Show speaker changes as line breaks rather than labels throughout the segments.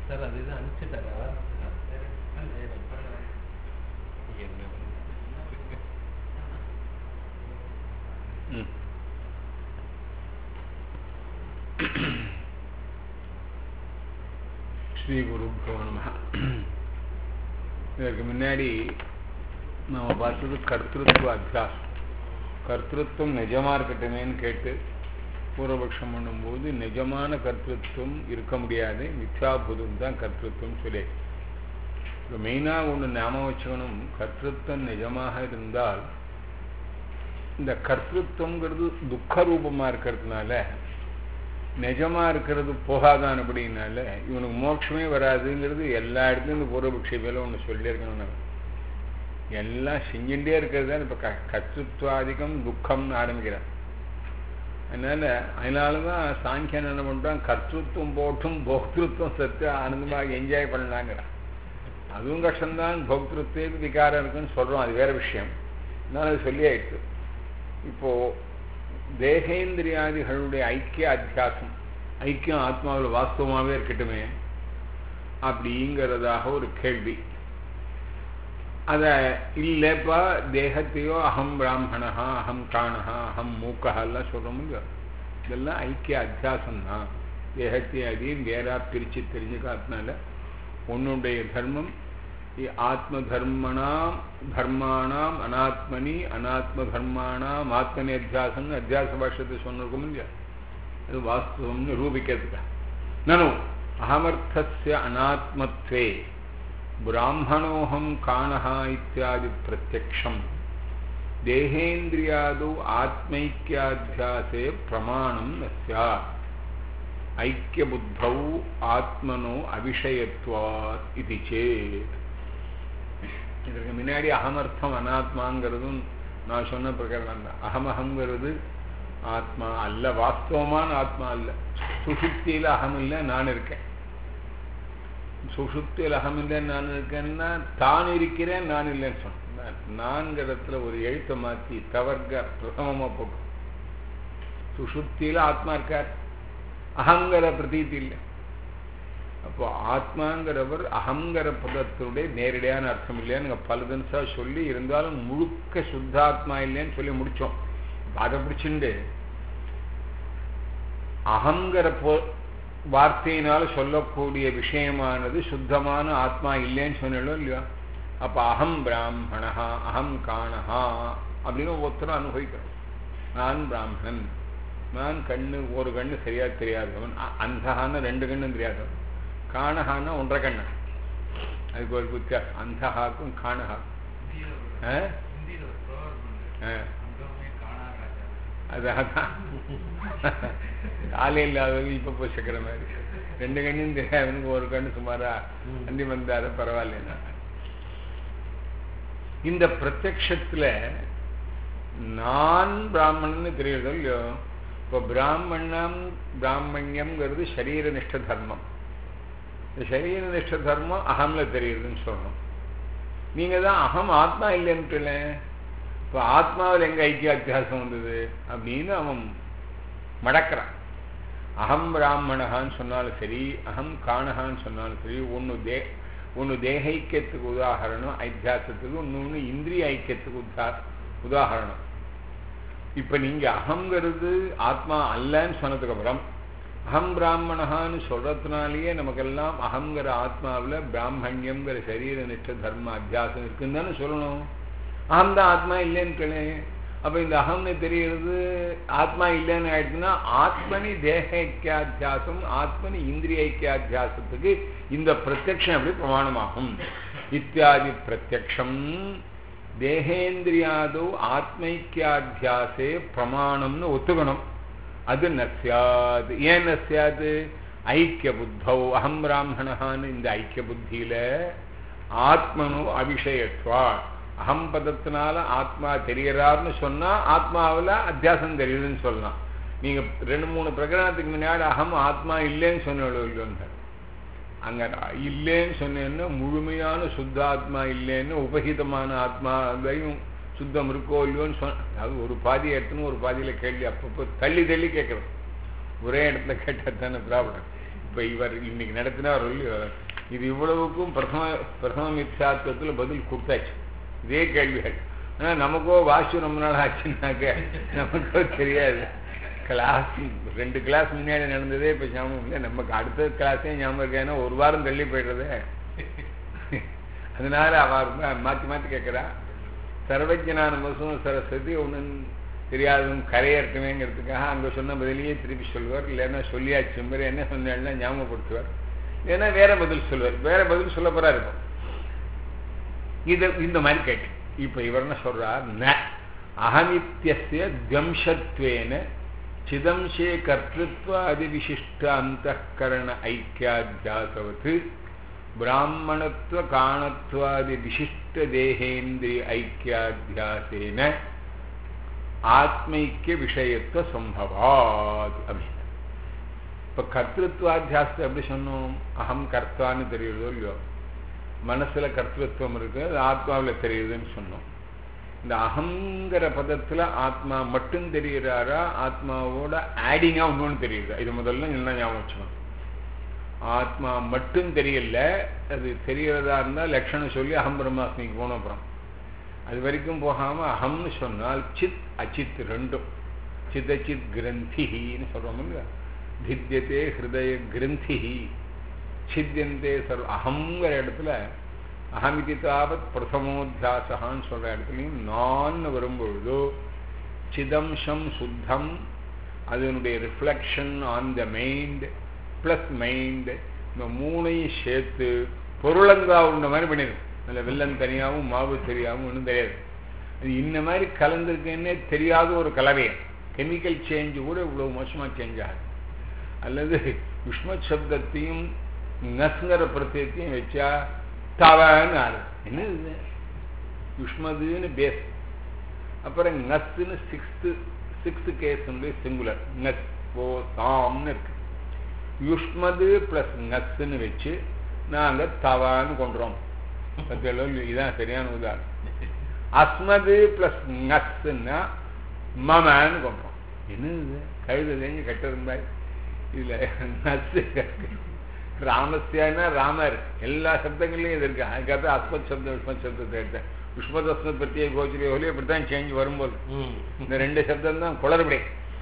Sir அது இது அனுப்பிச்சுட்டாரா என்ன
ம். ஸ்ரீ குருப்போ நம இதற்கு முன்னாடி நம்ம பார்த்தது கர்த்திருவ அத்தியாசம் கர்த்திருவம் நிஜமா இருக்கட்டுமேன்னு கேட்டு பூர்வபக்ஷம் பண்ணும்போது நிஜமான கர்த்திருவம் இருக்க முடியாது மித்யாபுதம் தான் கர்த்திருவம் சொல்லி இப்போ மெயினாக ஒன்று ஞாபகம் வச்சுக்கணும் கர்த்திருவம் நிஜமாக இருந்தால் இந்த கர்த்திருவங்கிறது துக்க ரூபமா இருக்கிறதுனால நிஜமா இருக்கிறது போகாதான் அப்படின்னால இவனுக்கு மோட்சமே வராதுங்கிறது எல்லா இடத்துலையும் இந்த பூர்வபக்ஷி மேல ஒன்று சொல்லியிருக்கணும் நம்ம எல்லாம் செஞ்சுட்டே இருக்கிறது தான் இப்போ க கர்த்திருவாதிகம் துக்கம்னு ஆரம்பிக்கிறான் அதனால அதனால தான் சாங்கியன் என்ன பண்ணுறான் கர்த்திருவம் போட்டும் போக்திருத்தம் சத்து ஆனந்தமாக என்ஜாய் பண்ணலாங்கிறான் அதுவும் கஷ்டம்தான் போக்திருத்தேக்கு விகாரம் இருக்குன்னு சொல்கிறோம் அது வேற விஷயம் அதனால அது சொல்லி ஆயிடுச்சு இப்போ தேகேந்திரியாதிகளுடைய ஐக்கிய அத்தியாசம் ஐக்கியம் ஆத்மாவில் வாஸ்தவமாகவே இருக்கட்டுமே அப்படிங்கிறதாக ஒரு கேள்வி அதை இல்லைப்பா தேகத்தையோ அகம் பிராமணா அகம் காணஹா அகம் மூக்கா எல்லாம் சொல்கிறோம் இல்லையோ இதெல்லாம் ஐக்கிய அத்தியாசம் தான் தேகத்தை அதையும் வேறா பிரித்து தெரிஞ்சுக்காத்தினால உன்னுடைய தர்மம் ஆத்ம தர்மணாம் தர்மாணாம் அனாத்மனி அனாத்ம தர்மாணாம் ஆத்மனி அத்தியாசம் அத்தியாச பாஷத்தை சொன்னிருக்கும் இல்லையா அது வாஸ்தவம் நிரூபிக்கிறதுக்கா நனு அகமர்த்தஸ்ய அனாத்மத்வே பிராமணோகம் காணஹா இத்தியாதி பிரத்யக்ஷம் தேகேந்திரியாதோ ஆத்மைக்கியாத்தியாசே பிரமாணம் ந ஸ்யாத் ஐக்கியபுத்தௌ ஆத்மனோ அவிஷயத்வாத் இது சேத் இதற்கு முன்னாடி அகமர்த்தம் அனாத்மாங்கிறதும் நான் சொன்ன பிரகரணம் தான் அகமகங்கிறது ஆத்மா அல்ல வாஸ்தவமான ஆத்மா அல்ல சுசுப்தியில் அகம் இல்லை நான் இருக்கேன் சுசுப்தியில் அகம் இல்லை நான் இருக்கேன்னா தான் இருக்கிறேன் நான் இல்லைன்னு சொன்னேன் நான்கிறதுல ஒரு எழுத்தை மாற்றி தவர்க பிரசமமாக போட்டு சுசுப்தியில் ஆத்மா இருக்கார் அகங்கிற பிரதீதி இல்லை அப்போ ஆத்மாங்கிறவர் அகங்கிற பதத்தினுடைய நேரடியான அர்த்தம் இல்லைன்னு பல தினசா சொல்லி இருந்தாலும் முழுக்க சுத்தாத்மா இல்லைன்னு சொல்லி முடிச்சோம் அதை பிடிச்சுண்டு அகங்கிற போ வார்த்தையினால சொல்லக்கூடிய விஷயமானது சுத்தமான ஆத்மா இல்லைன்னு சொன்னோம் இல்லையா அப்ப அகம் பிராமணா அகம் காணஹா அப்படின்னு ஒருத்தரும் அனுபவிக்கிறோம் நான் பிராமணன் நான் கண்ணு ஒரு கண்ணு சரியா தெரியாதவன் அந்தகான ரெண்டு கண்ணும் தெரியாதவன் காணஹான்னா ஒன்றரை கண்ணு அதுக்கு ஒரு வித்தியாசம் அந்தஹாக்கும் காணஹாக்கும் அதான் காலை இல்லாதவங்க இப்ப போய் சேர்க்கிற மாதிரி ரெண்டு கண்ணும் தெரியாதவனுக்கு ஒரு கண்ணு சுமாரா அந்தி வந்தார பரவாயில்லைன்னா இந்த பிரத்யக்ஷத்துல நான் பிராமணன்னு தெரியுறதோ இல்லையோ இப்போ பிராமணம் பிராமணியம்ங்கிறது சரீரனிஷ்ட தர்மம் இந்த சரீரனிஷ்ட தர்மம் அகம்ல தெரியுதுன்னு சொல்லணும் நீங்க தான் அகம் ஆத்மா இல்லைன்ட்டுல இப்போ ஆத்மாவில் எங்க ஐக்கிய அத்தியாசம் வந்தது அப்படின்னு அவன் மடக்கிறான் அகம் பிராமணகான்னு சொன்னாலும் சரி அகம் காணகான்னு சொன்னாலும் சரி ஒன்று தே ஒன்று தேக ஐக்கியத்துக்கு உதாகரணம் அத்தியாசத்துக்கு இன்னொன்று இந்திரிய ஐக்கியத்துக்கு உதா உதாகரணம் இப்ப நீங்க அகங்கிறது ஆத்மா அல்லன்னு சொன்னதுக்கு அப்புறம் அகம் பிராமணகான்னு சொல்றதுனாலேயே நமக்கெல்லாம் அகங்கிற ஆத்மாவில் பிராமணியம்ங்கிற சரீர நிஷ்ட தர்ம அத்தியாசம் இருக்குன்னு தானே சொல்லணும் அகம் தான் ஆத்மா இல்லைன்னு அப்ப இந்த அகம்னு தெரியறது ஆத்மா இல்லைன்னு ஆயிடுச்சுன்னா ஆத்மனி தேக ஐக்கியாத்தியாசம் ஆத்மனி இந்திரிய ஐக்கியாத்தியாசத்துக்கு இந்த பிரத்யக்ஷம் எப்படி பிரமாணமாகும் இத்தியாதி பிரத்யக்ஷம் தேகேந்திரியாதோ ஆத்மைக்கியாத்தியாசே பிரமாணம்னு ஒத்துக்கணும் அது நசியாது ஏன் நசியாது ஐக்கிய புத்தௌ அகம் பிராமணான்னு இந்த ஐக்கிய புத்தியில ஆத்மனு அபிஷயத்வா அகம் பதத்தினால ஆத்மா தெரியறாருன்னு சொன்னா ஆத்மாவில் அத்தியாசம் தெரியுதுன்னு சொல்லலாம் நீங்க ரெண்டு மூணு பிரகடனத்துக்கு முன்னாடி அகம் ஆத்மா இல்லைன்னு சொன்ன அங்க இல்லைன்னு சொன்னேன்னா முழுமையான சுத்தாத்மா இல்லைன்னு உபகிதமான ஆத்மா அதையும் சுத்தம் இருக்கோ இல்லையோன்னு சொன்ன அது ஒரு பாதி எடுத்துன்னு ஒரு பாதியில கேள்வி அப்பப்போ தள்ளி தள்ளி கேட்கறது ஒரே இடத்துல கேட்டா தானே ப்ராப்ளம் இப்ப இப்ப இவர் இன்னைக்கு நடத்தினார் இல்லையோ இது இவ்வளவுக்கும் பிரதம பிரதம மித்யாத்வத்துல பதில் கொடுத்தாச்சு இதே கேள்விகள் ஆனா நமக்கோ வாசி ரொம்ப நாள் ஆச்சுன்னாக்க நமக்கோ தெரியாது கிளாஸ் ரெண்டு கிளாஸ் முன்னாடி நடந்ததே இப்ப ஞாபகம் இல்லை நமக்கு அடுத்த கிளாஸே ஞாபகம் இருக்கா ஏன்னா ஒரு வாரம் தள்ளி போயிடுறதே அதனால அவ ரொம்ப மாத்தி மாத்தி கேட்கிறா சர்வஜனானுபவம் சரஸ்வதி ஒன்று தெரியாதும் கரையேறட்டுமேங்கிறதுக்காக அங்க சொன்ன பதிலையே திருப்பி சொல்லுவார் இல்லைன்னா சொல்லியாச்சு மாதிரி என்ன சொன்னா ஞாபகப்படுத்துவார் இல்லைன்னா வேற பதில் சொல்லுவார் வேற பதில் சொல்ல போறா இருக்கும் இது இந்த மாதிரி கேட்டு இப்ப இவர் என்ன சொல்றார் ந அகமித்யஸ்ய துவம்சத்வேன சிதம்சே கர்த்திருவாதி விசிஷ்ட அந்தகரண ஐக்கியாத்தியாசவத்து பிராமணத்துவ காணத்வாதி விசிஷ்ட தேகேந்திரிய ஐக்கியாத்தியாசேன ஆத்மைக்கிய விஷயத்துவ சம்பவாத் அப்படின்னு இப்ப கர்த்திருவாத்தியாசத்தை எப்படி சொன்னோம் அகம் கர்த்தான்னு தெரியுறதோ இல்லையோ மனசுல கர்த்தத்துவம் இருக்கு அது ஆத்மாவில் தெரியுதுன்னு சொன்னோம் இந்த அகங்கிற பதத்துல ஆத்மா மட்டும் தெரிகிறாரா ஆத்மாவோட ஆடிங்கா இன்னொன்று தெரியுதா இது முதல்ல என்ன ஞாபகம் வச்சுக்கணும் ஆத்மா மட்டும் தெரியல அது தெரியறதா இருந்தா லட்சணம் சொல்லி அகம் பிரம்மாஸ்மிக்கு போன அப்புறம் அது வரைக்கும் போகாம அகம்னு சொன்னால் சித் அச்சித் ரெண்டும் சிதச்சித் கிரந்தின்னு சொல்றோம் இல்லையா பித்தியத்தே ஹிருதய கிரந்தி சித்தியந்தே சர்வ அகங்கிற இடத்துல அகமிதி தாவத் பிரதமோத்தியாசான்னு சொல்ற இடத்துலையும் நான் வரும்பொழுதோ சிதம்சம் சுத்தம் அதனுடைய reflection on the mind plus mind இந்த மூணையும் சேர்த்து பொருளங்கா உண்ட மாதிரி பண்ணிடும் அதில் வெள்ளம் தனியாகவும் மாவு தெரியாமல் ஒன்றும் தெரியாது அது இந்த மாதிரி கலந்துருக்குன்னே தெரியாத ஒரு கலவையை கெமிக்கல் சேஞ்சு கூட இவ்வளவு மோசமாக சேஞ்ச் ஆகுது அல்லது யுஷ்மத் சப்தத்தையும் நஸ்ங்கிற பிரத்யத்தையும் வச்சா தவன்னு ஆறு என்ன இது யுஷ்மதுன்னு பேஸ் அப்புறம் நஸ்ன்னு சிக்ஸ்த்து சிக்ஸ்த்து கேஸ் சிங்குலர் நஸ் ஓ சாம்னு இருக்கு யுஷ்மது பிளஸ் நஸ்ன்னு வச்சு நாங்க தவான்னு கொண்டுறோம் இதான் சரியான உதாரணம் அஸ்மது பிளஸ் நஸ்ன்னா மமன்னு கொண்டுறோம் என்ன இது கழுது தெரிஞ்சு கட்டிருந்தாய் இதுல நஸ் ராமஸ்யானா ராமர் எல்லா சப்தங்கள்லையும் இது இருக்கு அதுக்காக அஸ்மத் சப்தம் விஷ்மத் சப்தத்தை எடுத்தேன் விஷ்மத் அஸ்மத் பற்றிய கோச்சரிய ஒலி அப்படித்தான் சேஞ்ச் வரும்போது இந்த ரெண்டு சப்தம் தான் குளறுபடி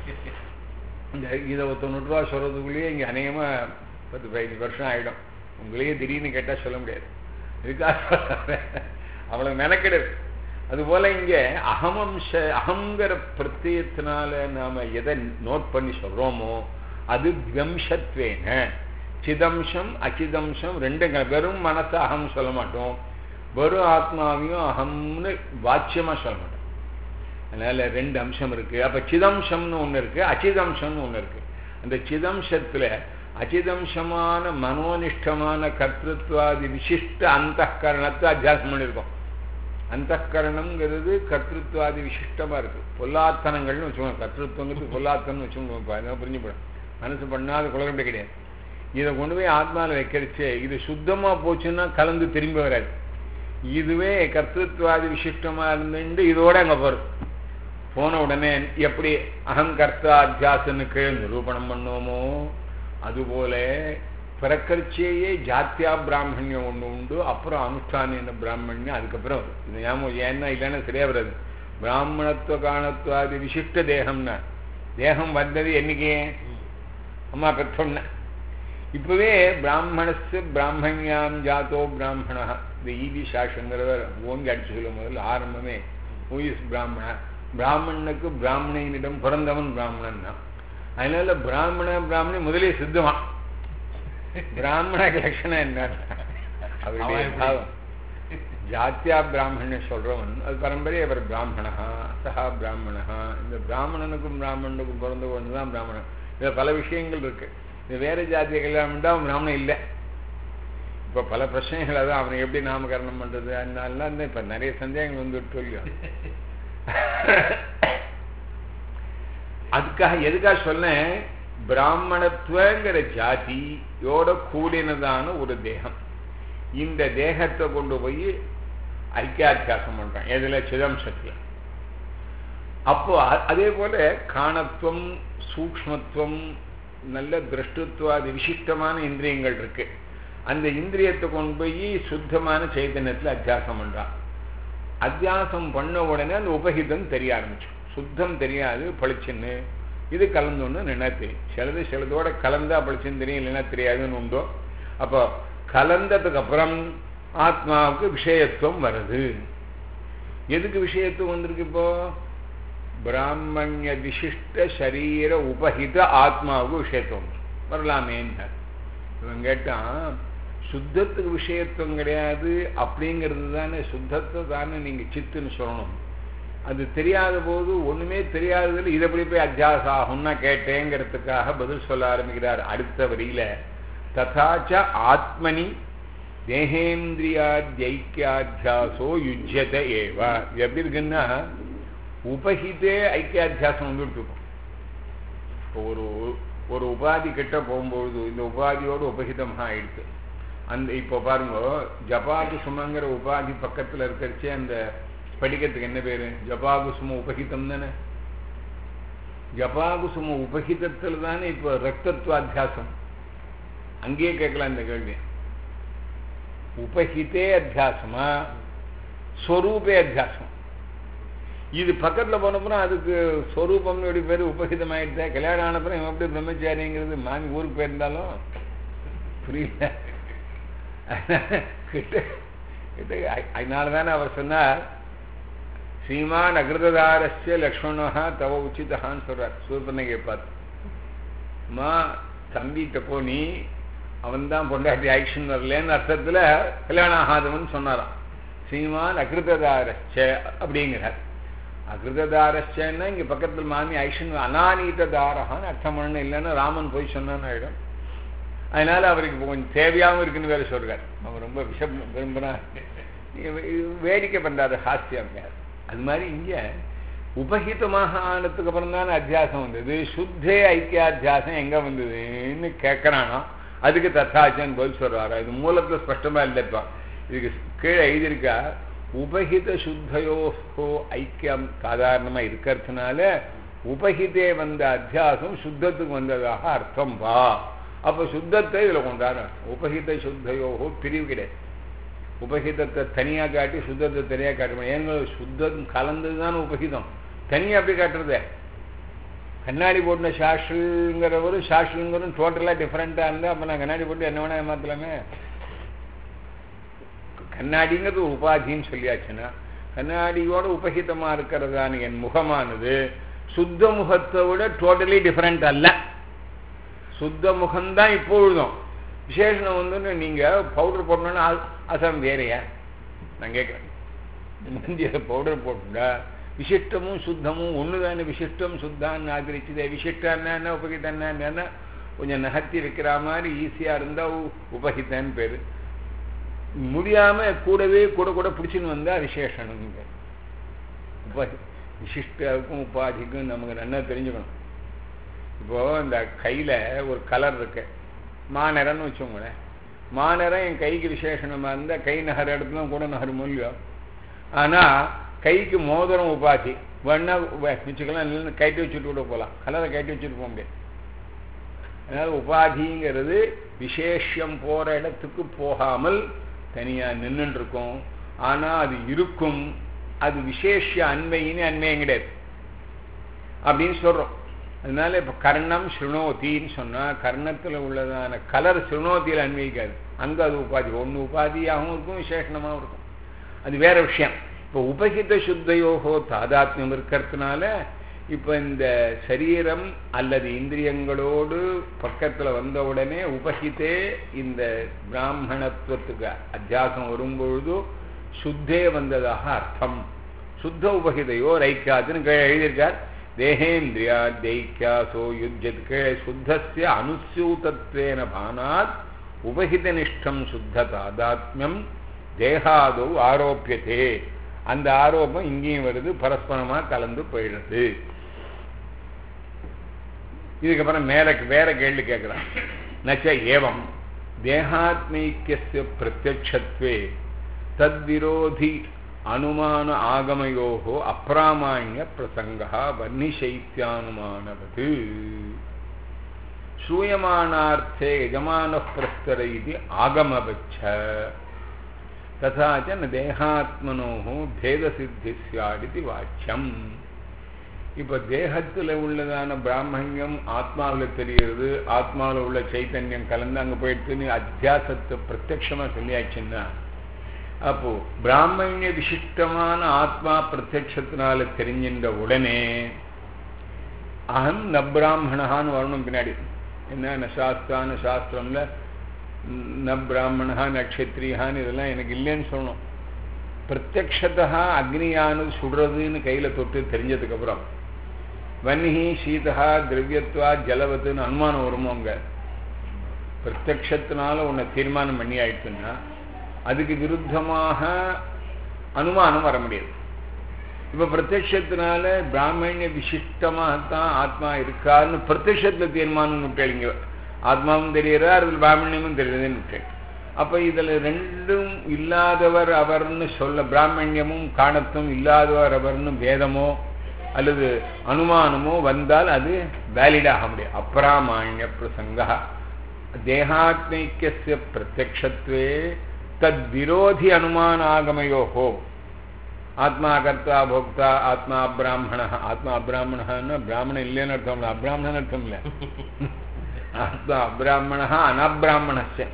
இந்த இதை ஒரு தொண்ணூறு ரூபா சொல்றதுக்குள்ளேயே இங்கே அநேகமா பத்து பதினஞ்சு வருஷம் ஆயிடும் உங்களையே திடீர்னு கேட்டால் சொல்ல முடியாது இதுக்காக அவ்வளவு மெனக்கெடுது அதுபோல இங்க அகமம்ச அகங்கிற பிரத்யத்தினால நாம எதை நோட் பண்ணி சொல்றோமோ அது துவம்சத்வேன சிதம்சம் அச்சிதம்சம் ரெண்டு வெறும் மனசை அகம் சொல்ல மாட்டோம் வெறும் ஆத்மாவையும் அகம்னு வாட்சியமா சொல்ல மாட்டோம் அதனால ரெண்டு அம்சம் இருக்கு அப்ப சிதம்சம்னு ஒண்ணு இருக்கு அச்சிதம்சம்னு ஒண்ணு இருக்கு அந்த சிதம்சத்துல அச்சிதம்சமான மனோனிஷ்டமான கர்த்தத்வாதி விசிஷ்ட அந்த கரணத்தை அத்தியாசம் பண்ணியிருக்கோம் அந்த கரணம்ங்கிறது கர்த்தத்வாதி விசிஷ்டமா இருக்கு பொல்லாத்தனங்கள்னு வச்சுக்கோங்க கர்த்தத்துவங்கிறது பொல்லாத்தனம் வச்சுக்கோங்க புரிஞ்சுப்படும் மனசு பண்ணாத குளறுபடி கிடையாது இதை கொண்டு போய் ஆத்மாவில் வைக்கிறச்சு இது சுத்தமா போச்சுன்னா கலந்து திரும்பி வராது இதுவே கர்த்தத்வாதி விசிஷ்டமா இருந்துட்டு இதோட அங்க போறது போன உடனே எப்படி அகங்கர்த்தா அத்தியாசனுக்கு நிரூபணம் பண்ணோமோ அதுபோல பிறக்கரிச்சேயே ஜாத்தியா பிராமணியம் ஒன்று உண்டு அப்புறம் அனுஷ்டான பிராமணியம் அதுக்கப்புறம் வரும் இது ஞாபகம் ஏன்னா இல்லைன்னா சரியா வராது பிராமணத்துவ காணத்துவாதி விசிஷ்ட தேகம்னா தேகம் வந்தது என்னைக்கு அம்மா பெற்றொன்ன இப்பவே பிராமணசு பிராமணியாம் ஜாத்தோ பிராமணா இந்த ஈவி சாஷங்கிறவர் ஓங்கி அடிச்சு சொல்லும் முதல்ல ஆரம்பமே ஊயிஸ் பிராமண பிராமணனுக்கு பிராமணியனிடம் பிறந்தவன் பிராமணன் தான் அதனால பிராமண பிராமணி முதலே சித்தமா பிராமண லட்சணம் என்ன அவருடைய பாவம் ஜாத்தியா பிராமணன் சொல்றவன் அது பரம்பரை அவர் பிராமணா சஹா பிராமணா இந்த பிராமணனுக்கும் பிராமணனுக்கும் பிறந்தவன் தான் பிராமணன் இதுல பல விஷயங்கள் இருக்கு இது வேற ஜாதிய கல்யாணம் அவன் பிராமணன் இல்லை இப்ப பல பிரச்சனைகள் அதான் அவனை எப்படி நாமகரணம் பண்றது அதனால இப்ப நிறைய சந்தேகங்கள் வந்துட்டு இல்லையோ அதுக்காக எதுக்காக சொன்னேன் பிராமணத்துவங்கிற ஜாதியோட கூடினதான ஒரு தேகம் இந்த தேகத்தை கொண்டு போய் ஐக்கியாத்தியாசம் பண்றான் எதுல சிதம்சத்துல அப்போ அதே போல காணத்துவம் சூக்மத்துவம் நல்ல திருஷ்டுத்வாதி விசிஷ்டமான இந்திரியங்கள் இருக்கு அந்த இந்திரியத்தை கொண்டு போய் சுத்தமான சைத்தன்யத்தில் அத்தியாசம் பண்றான் அத்தியாசம் பண்ண உடனே அந்த உபகிதம் தெரிய ஆரம்பிச்சு சுத்தம் தெரியாது பளிச்சுன்னு இது கலந்தோன்னு என்ன தெரியும் சிலது சிலதோட கலந்தா பளிச்சுன்னு தெரியும் இல்லைன்னா தெரியாதுன்னு உண்டோ அப்போ கலந்ததுக்கு அப்புறம் ஆத்மாவுக்கு விஷயத்துவம் வருது எதுக்கு விஷயத்துவம் வந்திருக்கு இப்போ பிராமணிய விசிஷ்ட சரீர உபகித ஆத்மாவுக்கு விஷயத்துவம் வரலாமேன்னு இவன் கேட்டான் சுத்தத்துக்கு விஷயத்துவம் கிடையாது அப்படிங்கிறது தானே சுத்தத்தை தானே நீங்க சித்துன்னு சொல்லணும் அது தெரியாத போது ஒண்ணுமே தெரியாததுல இதை எப்படி போய் அத்தியாசம் ஆகும்னா கேட்டேங்கிறதுக்காக பதில் சொல்ல ஆரம்பிக்கிறார் அடுத்த வரியில ததாச்ச ஆத்மனி தேகேந்திரியாத்யைக்கியாத்தியாசோ யுஜ்யத ஏவ இது எப்படி இருக்குன்னா உபகிதே ஐக்கியாத்தியாசம் வந்துட்டு இருக்கும் இப்போ ஒரு ஒரு உபாதி கிட்ட போகும்பொழுது இந்த உபாதியோடு உபகிதமாக ஆயிடுது அந்த இப்போ பாருங்க ஜபாகு சுமங்கிற உபாதி பக்கத்தில் இருக்கிறச்சே அந்த படிக்கிறதுக்கு என்ன பேரு ஜபாகு சும உபகிதம் தானே ஜபாகு சும உபகிதத்தில் தானே இப்போ ரத்தத்துவாத்தியாசம் அங்கேயே கேட்கலாம் இந்த கேள்வி உபகிதே அத்தியாசமா ஸ்வரூபே அத்தியாசம் இது பக்கத்தில் போனப்புறம் அதுக்கு ஸ்வரூபம்னு எப்படி பேர் உபகிதம் ஆயிடுச்சா கல்யாணம் ஆனப்புறம் இவன் எப்படி பிரம்மச்சாரிங்கிறது மாமி ஊருக்கு போயிருந்தாலும் புரியல கிட்ட கிட்ட அதனால தானே அவர் சொன்னார் ஸ்ரீமான் அகிருததாரஸ்ய லக்ஷ்மணா தவ உச்சிதான்னு சொல்றார் சூர்பனகை பார்த்து அம்மா தம்பிகிட்ட போ நீ அவன் தான் பொண்டாட்டி ஆக்ஷன் வரலன்னு அர்த்தத்தில் கல்யாணம் ஆகாதவன் சொன்னாராம் ஸ்ரீமான் அகிருததாரஸ்ய அப்படிங்கிறார் அகிருததாரஸ்யன்னா இங்கே பக்கத்தில் மாமி ஐஷன் அனானீத தாரகான்னு அர்த்தம் பண்ண இல்லைன்னா ராமன் போய் சொன்னான்னு ஆயிடும் அதனால அவருக்கு கொஞ்சம் தேவையாகவும் இருக்குன்னு வேற சொல்றார் அவர் ரொம்ப விஷம் விரும்பினா வேடிக்கை பண்றாரு ஹாஸ்யம் அது மாதிரி இங்கே உபகிதமாக ஆனதுக்கு அப்புறம் தானே அத்தியாசம் வந்தது சுத்தே ஐக்கியாத்தியாசம் எங்க வந்ததுன்னு கேட்கறானோ அதுக்கு தத்தாச்சன் பதில் சொல்றாரு இது மூலத்தில் ஸ்பஷ்டமா இல்லைப்பா இதுக்கு கீழே எழுதியிருக்கா உபகித சுத்தையோ ஐக்கியம் சாதாரணமா இருக்கிறதுனால உபகிதே வந்த அத்தியாசம் சுத்தத்துக்கு வந்ததாக அர்த்தம் பா அப்ப சுத்தத்தை இதுல கொண்டாட உபகித சுத்தையோகோ பிரிவு கிடையாது உபகிதத்தை தனியா காட்டி சுத்தத்தை தனியா காட்டணும் ஏங்க சுத்தம் கலந்தது தானே உபகிதம் தனியா அப்படி காட்டுறதே கண்ணாடி போட்டின சாஸ்திரங்கிறவரும் சாஸ்திரங்கிறவரும் டோட்டலாக டிஃப்ரெண்ட்டாக இருந்தால் அப்போ நான் கண்ணாடி போட்டு என்ன வேணா ஏமாத்தலாமே கண்ணாடிங்கிறது ஒரு உபாதின்னு சொல்லியாச்சுன்னா கண்ணாடியோட உபகிதமா இருக்கிறதான என் முகமானது சுத்த முகத்தை விட டோட்டலி டிஃப்ரெண்ட் அல்ல சுத்த முகம்தான் இப்பொழுதும் விசேஷம் வந்து நீங்க பவுடர் போட்டோன்னா அசம் வேறையா நான் கேட்குறேன் மந்தியில் பவுடர் போட்டுட்டா விசிஷ்டமும் சுத்தமும் ஒன்று தானே விசிஷ்டம் சுத்தான்னு ஆதரிச்சுதே விசிஷ்டான்னா என்ன உபகிதன்னா என்ன கொஞ்சம் நகர்த்தி வைக்கிற மாதிரி ஈஸியாக இருந்தால் உபகிதன்னு பேர் முடியாம கூடவே கூட கூட பிடிச்சின்னு வந்தா விசேஷனுங்க உபாதி விசிஷ்டாவுக்கும் உபாதிக்கும் நமக்கு நல்லா தெரிஞ்சுக்கணும் இப்போ இந்த கையில ஒரு கலர் இருக்கு மாநிறம்னு வச்சோங்களேன் மாநிறம் என் கைக்கு விசேஷனமா இருந்தா கை நகர இடத்துல கூட நகர் மூலியம் ஆனா கைக்கு மோதிரம் உபாதி வேணா வச்சுக்கலாம் இல்லைன்னு கைட்டு வச்சுட்டு கூட போகலாம் கலரை கைட்டு வச்சுட்டு போக முடியாது அதனால உபாதிங்கிறது விசேஷம் போற இடத்துக்கு போகாமல் தனியா நின்றுட்டு இருக்கும் ஆனா அது இருக்கும் அது விசேஷ அண்மைன்னு அண்மையும் கிடையாது அப்படின்னு சொல்றோம் அதனால இப்ப கர்ணம் ஸ்ருணோத்தின்னு சொன்னா கர்ணத்துல உள்ளதான கலர் ஸ்ருணோத்தியில் அன்வயிக்காது அங்க அது உபாதி ஒன்று உபாதியாகவும் இருக்கும் விசேஷமாகவும் இருக்கும் அது வேற விஷயம் இப்போ உபகித சுத்தையோகோ தாதாத்மியம் இருக்கிறதுனால இப்போ இந்த சரீரம் அல்லது இந்திரியங்களோடு பக்கத்தில் வந்த உடனே உபகித்தே இந்த பிராமணத்துவத்துக்கு அத்தியாசம் வரும்பொழுது சுத்தே வந்ததாக அர்த்தம் சுத்த உபகிதையோ ரைக்கியாத்துன்னு கீழே எழுதியிருக்கார் தேகேந்திரியா தைக்கியாசோ யுத்தியத் கீழே சுத்தசிய அனுசூதத்வேன பானாத் உபகிதனிஷ்டம் சுத்த தாதாத்மியம் தேகாதோ ஆரோப்பியதே அந்த ஆரோப்பம் இங்கேயும் வருது பரஸ்பரமா கலந்து போயிடுறது இதுக்கப்புறம் மேல வேற கேள்வி கேட்கிறான் நச்ச ஏவம் தேகாத்மைக்கிய பிரத்யட்சத்வே தத்விரோதி அனுமான ஆகமயோகோ அப்பிராமாண்ய பிரசங்கா வன்னிசைத்தியானுமானவது श्रूयमाणार्थे यजमानः प्रस्तर इति आगमवच्छ तथा च न தேகாத்மனோः பேதசித்தி ஸ்யாடிதி வாக்கியம் இப்போ தேகத்தில் உள்ளதான பிராமணியம் ஆத்மாவில் தெரிகிறது ஆத்மாவில் உள்ள சைத்தன்யம் கலந்து அங்கே போயிட்டு அத்தியாசத்தை பிரத்யட்சமாக சொல்லியாச்சுன்னா அப்போ பிராமணிய விசிஷ்டமான ஆத்மா பிரத்யட்சத்தினால தெரிஞ்சின்ற உடனே அகம் ந பிராமணான்னு வரணும் பின்னாடி என்ன ந சாஸ்திரான சாஸ்திரம்ல ந பிராமணா நட்சத்திரியான்னு இதெல்லாம் எனக்கு இல்லைன்னு சொல்லணும் பிரத்யக்ஷதா அக்னியானது சுடுறதுன்னு கையில் தொட்டு தெரிஞ்சதுக்கப்புறம் வன்னிஹி சீதா திரவியத்வா ஜலவத்துன்னு அனுமானம் வருமோ அங்க பிரத்யக்ஷத்தினால உன்னை தீர்மானம் பண்ணி ஆயிடுச்சுன்னா அதுக்கு விருத்தமாக அனுமானம் வர முடியாது இப்போ பிரத்யட்சத்தினால பிராமணிய விசிஷ்டமாகத்தான் ஆத்மா இருக்காருன்னு பிரத்யட்சத்தில் தீர்மானம் விட்டேங்க ஆத்மாவும் தெரியறா அதில் பிராமணியமும் தெரியுதுன்னு விட்டேன் அப்போ இதில் ரெண்டும் இல்லாதவர் அவர்னு சொல்ல பிராமணியமும் காணத்தும் இல்லாதவர் அவர்னு வேதமோ அல்லது அனுமானமோ வந்தால் அது வேலிடாக முடியும் அப்பிராமாண்ய பிரசங்கா தேகாத்மைக்கிய பிரத்யக்ஷத்வே தத் விரோதி அனுமானாகமயோகோ ஆத்மா கர்த்தா போக்தா ஆத்மா அப்ராமண ஆத்மா அப்ராமணன்னா பிராமணன் இல்லைன்னு அர்த்தம் இல்லை அப்ராமணன் அர்த்தம் இல்லை ஆத்மா அப்ராமண அனப்ராமணஸ்ய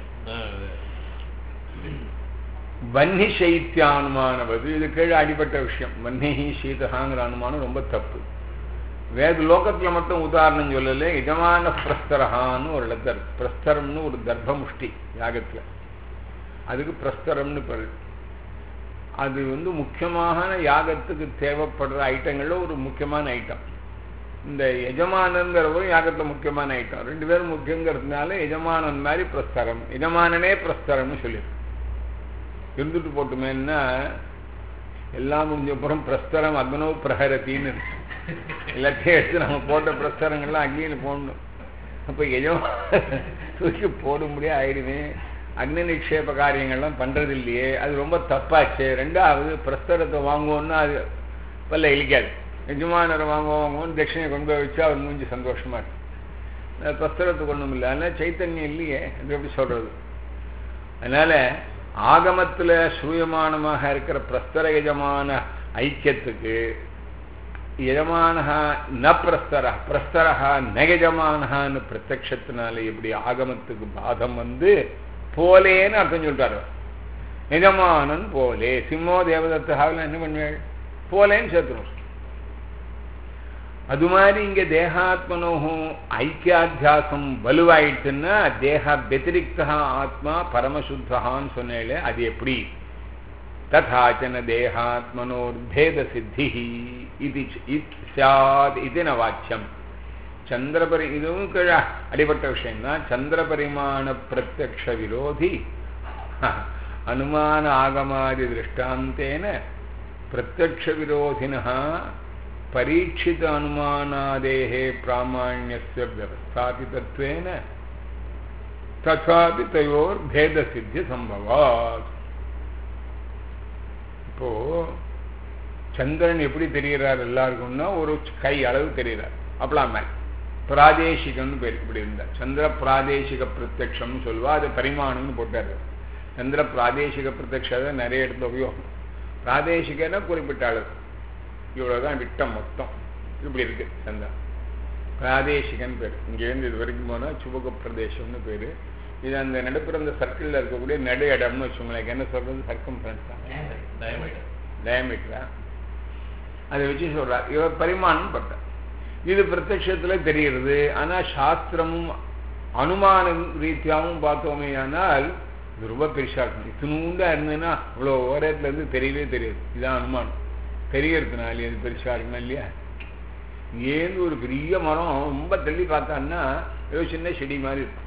வன்னி சைத்தியானுமானவது இது கீழே அடிப்பட்ட விஷயம் வன்னிஹி சீதகாங்கிற அனுமானம் ரொம்ப தப்பு வேத லோகத்தில் மட்டும் உதாரணம் சொல்லல எஜமான பிரஸ்தரகான்னு ஒரு இடத்துல பிரஸ்தரம்னு ஒரு தர்ப்பமுஷ்டி யாகத்தில் அதுக்கு பிரஸ்தரம்னு பேர் அது வந்து முக்கியமான யாகத்துக்கு தேவைப்படுற ஐட்டங்கள்ல ஒரு முக்கியமான ஐட்டம் இந்த எஜமானங்கிறவரும் யாகத்தில் முக்கியமான ஐட்டம் ரெண்டு பேரும் முக்கியங்கிறதுனால எஜமானன் மாதிரி பிரஸ்தரம் எஜமானனே பிரஸ்தரம்னு சொல்லியிருக்கு இருந்துட்டு போட்டுமேன்னா எல்லாம் முடிஞ்ச அப்புறம் பிரஸ்தரம் அக்னோ பிரஹரத்தின்னு எல்லாத்தையும் எடுத்து நம்ம போட்ட பிரஸ்தரங்கள்லாம் அக்னியில் போடணும் அப்போ எஜமான தூக்கி போட முடியாது ஆயிடுமே அக்னி நிக்ஷேப காரியங்கள்லாம் பண்ணுறது இல்லையே அது ரொம்ப தப்பாச்சு ரெண்டாவது பிரஸ்தரத்தை வாங்குவோன்னா அது பல்ல இழிக்காது எஜமானரை வாங்குவோம் வாங்குவோம் தட்சிணை கொண்டு போய் வச்சு அவர் மூஞ்சி சந்தோஷமா இருக்கு பிரஸ்தரத்துக்கு ஒன்றும் இல்லை அதனால் சைத்தன்யம் இல்லையே அது எப்படி சொல்றது அதனால ஆகமத்தில் சூயமானமாக இருக்கிற பிரஸ்தர எஜமான ஐக்கியத்துக்கு யஜமானஹா ந பிரஸ்தர பிரஸ்தரஹா நெகஜமானஹான்னு பிரத்யக்ஷத்தினால எப்படி ஆகமத்துக்கு பாதம் வந்து போலேன்னு அர்த்தம் சொல்லிட்டாரு நிஜமானன் போலே சிம்மோ தேவதத்தாவில் என்ன பண்ணுவேள் போலேன்னு சேர்த்துரும் அது மாதிரி இங்க தேகாத்மனோகும் ஐக்கியாத்தியாசம் வலுவாயிடுச்சுன்னா தேக வெத்திரிக்தா ஆத்மா பரமசுத்தான்னு சொன்னேன் அது எப்படி ததாச்சன தேகாத்மனோர்பேத சித்தி இது சாத் இது ந வாக்கியம் சந்திரபரி இதுவும் கீழ அடிப்பட்ட விஷயம்தான் சந்திரபரிமாண பிரத்யக்ஷ விரோதி அனுமான ஆகமாதி திருஷ்டாந்தேன பிரத்யக்ஷ விரோதினா பரீட்சித அனுமானாதேகே பிராமாண்யஸ்ய வியவஸ்தாபிதத்வேன ததாபி தயோர் பேத சித்தி சம்பவாத் இப்போ சந்திரன் எப்படி தெரிகிறார் எல்லாருக்கும்னா ஒரு கை அளவு தெரிகிறார் அப்பலாம் மேல் பிராதேசிகம்னு பேர் இப்படி இருந்தார் சந்திர பிராதேசிக பிரத்யக்ஷம்னு சொல்லுவா அது பரிமாணம்னு போட்டார் சந்திர பிராதேசிக பிரத்யக்ஷத்தை நிறைய இடத்துல உபயோகம் பிராதேசிகன்னா குறிப்பிட்ட அளவு இவ்வளவுதான் விட்டம் மொத்தம் இப்படி இருக்கு சந்திரன் பிராதேசிகன் பேர் இங்கேருந்து இது வரைக்கும் போனால் சுபக பிரதேசம்னு பேர் இது அந்த நடுப்புற அந்த சர்க்கிளில் இருக்கக்கூடிய நடு இடம்னு வச்சுக்கோங்களேன் என்ன சொல்றது சர்க்கம் டயமீட்டரா அதை வச்சு சொல்றார் இவர் பரிமாணம் பட்டார் இது பிரத்யட்சத்தில் தெரிகிறது ஆனால் சாஸ்திரமும் அனுமான ரீதியாகவும் பார்த்தோமே ஆனால் இது ரொம்ப பெருசா இருக்கும் இத்தினூண்டா இருந்ததுன்னா இவ்வளோ ஓரத்துல இருந்து தெரியவே தெரியாது இதான் அனுமானம் தெரியறதுனால அது பெருசா இருக்குமா இல்லையா ஏந்து ஒரு பெரிய மரம் ரொம்ப தள்ளி பார்த்தான்னா ஏதோ சின்ன செடி மாதிரி இருக்கும்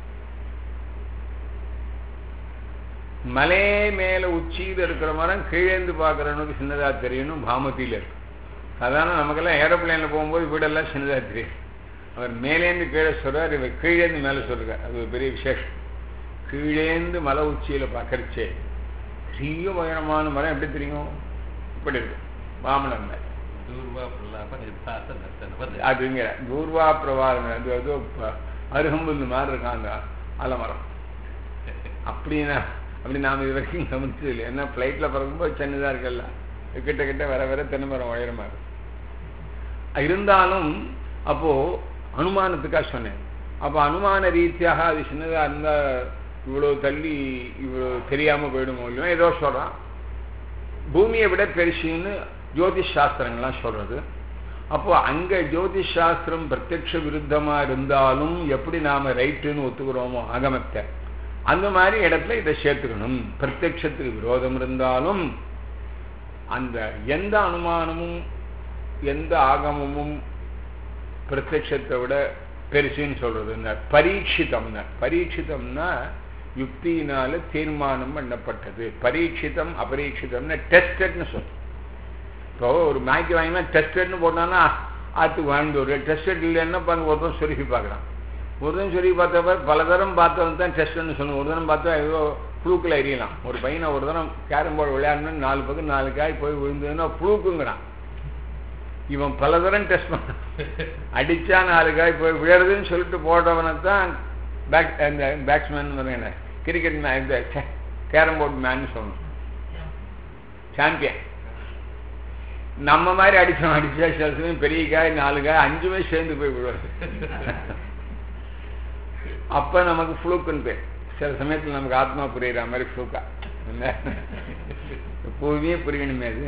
மலை மேல உச்சியில் இருக்கிற மரம் கீழேந்து பார்க்குறவனுக்கு சின்னதா தெரியணும் பாமத்தியில் இருக்கு சாதாரண நமக்கெல்லாம் ஏரோப்ளைனில் போகும்போது வீடெல்லாம் சின்னதா தெரியும் அவர் மேலேந்து கீழே சொல்றார் இவர் கீழேந்து மேலே சொல்றார் அது ஒரு பெரிய விசேஷம் கீழேந்து மலை உச்சியில பார்க்கறச்சே பெரிய உயரமான மரம் எப்படி தெரியும் இப்படி இருக்கு வாமனன் மேல
दूर्वा प्रलाप निर्भास दर्शन
அதுங்க தூர்வா பிரவாதம் அது அது அருகம்புல் மாதிரி இருக்கான் அந்த அலமரம் அப்படின்னா அப்படி நாம் இது வரைக்கும் கவனிச்சது இல்லை ஏன்னா ஃப்ளைட்டில் பறக்கும்போது சின்னதாக இருக்குல்ல கிட்ட கிட்ட வர வர தென்னை மரம் உயரமாக இருக்கும் இருந்தாலும் அப்போ அனுமானத்துக்காக சொன்னேன் அப்போ அனுமான ரீதியாக அது சின்னதாக இருந்தால் இவ்வளோ தள்ளி இவ்வளோ தெரியாமல் போயிடுமோ இல்லையோ ஏதோ சொல்கிறான் பூமியை விட பெருசுன்னு ஜோதிஷ் சாஸ்திரங்கள்லாம் சொல்றது அப்போ அங்க ஜோதிஷ் சாஸ்திரம் பிரத்யக்ஷ விருத்தமா இருந்தாலும் எப்படி நாம ரைட்டுன்னு ஒத்துக்கிறோமோ அகமத்தை அந்த மாதிரி இடத்துல இதை சேர்த்துக்கணும் பிரத்யக்ஷத்துக்கு விரோதம் இருந்தாலும் அந்த எந்த அனுமானமும் எந்த ஆகமமும் பிரத்யக்ஷத்தை விட பெருசுன்னு சொல்றது இந்த பரீட்சிதம்னா பரீட்சிதம்னா யுக்தியினால தீர்மானம் பண்ணப்பட்டது பரீட்சிதம் அபரீட்சிதம்னா டெஸ்டட்னு சொல்லும் இப்போ ஒரு மேக்கி வாங்கினா டெஸ்டட்னு போட்டான்னா ஆற்றுக்கு வாழ்ந்து ஒரு டெஸ்டட் இல்லைன்னா பாருங்க ஒருத்தன் சொருகி பார்க்குறான் ஒருத்தன் சொல்லி பார்த்தப்ப பல தரம் பார்த்தவன் தான் டெஸ்ட்னு சொல்லணும் ஒரு தரம் பார்த்தா ஏதோ புழுக்கில் எரியலாம் ஒரு பையனை ஒரு தரம் கேரம் போர்டு விளையாடணும்னு நாலு பக்கம் நாலு காய் போய் விழுந்ததுன்னா புழுக்குங்கிறான் இவன் பல தரம் டெஸ்ட் பண்ண அடிச்சா நாலு காய் போய் விழறதுன்னு சொல்லிட்டு போடுறவனை தான் பேக் இந்த பேட்ஸ்மேன் என்ன கிரிக்கெட் மே இந்த கேரம் போர்டு மேன் சொல்லணும் சாம்பியன் நம்ம மாதிரி அடிச்சோம் அடிச்சா சில சமயம் பெரிய காய் நாலு காய் அஞ்சுமே சேர்ந்து போய் விடுவாரு அப்ப நமக்கு ஃப்ளூக்குன்னு பேர் சில சமயத்தில் நமக்கு ஆத்மா புரியுற மாதிரி ஃப்ளூக்கா எப்போதுமே புரியணுமே அது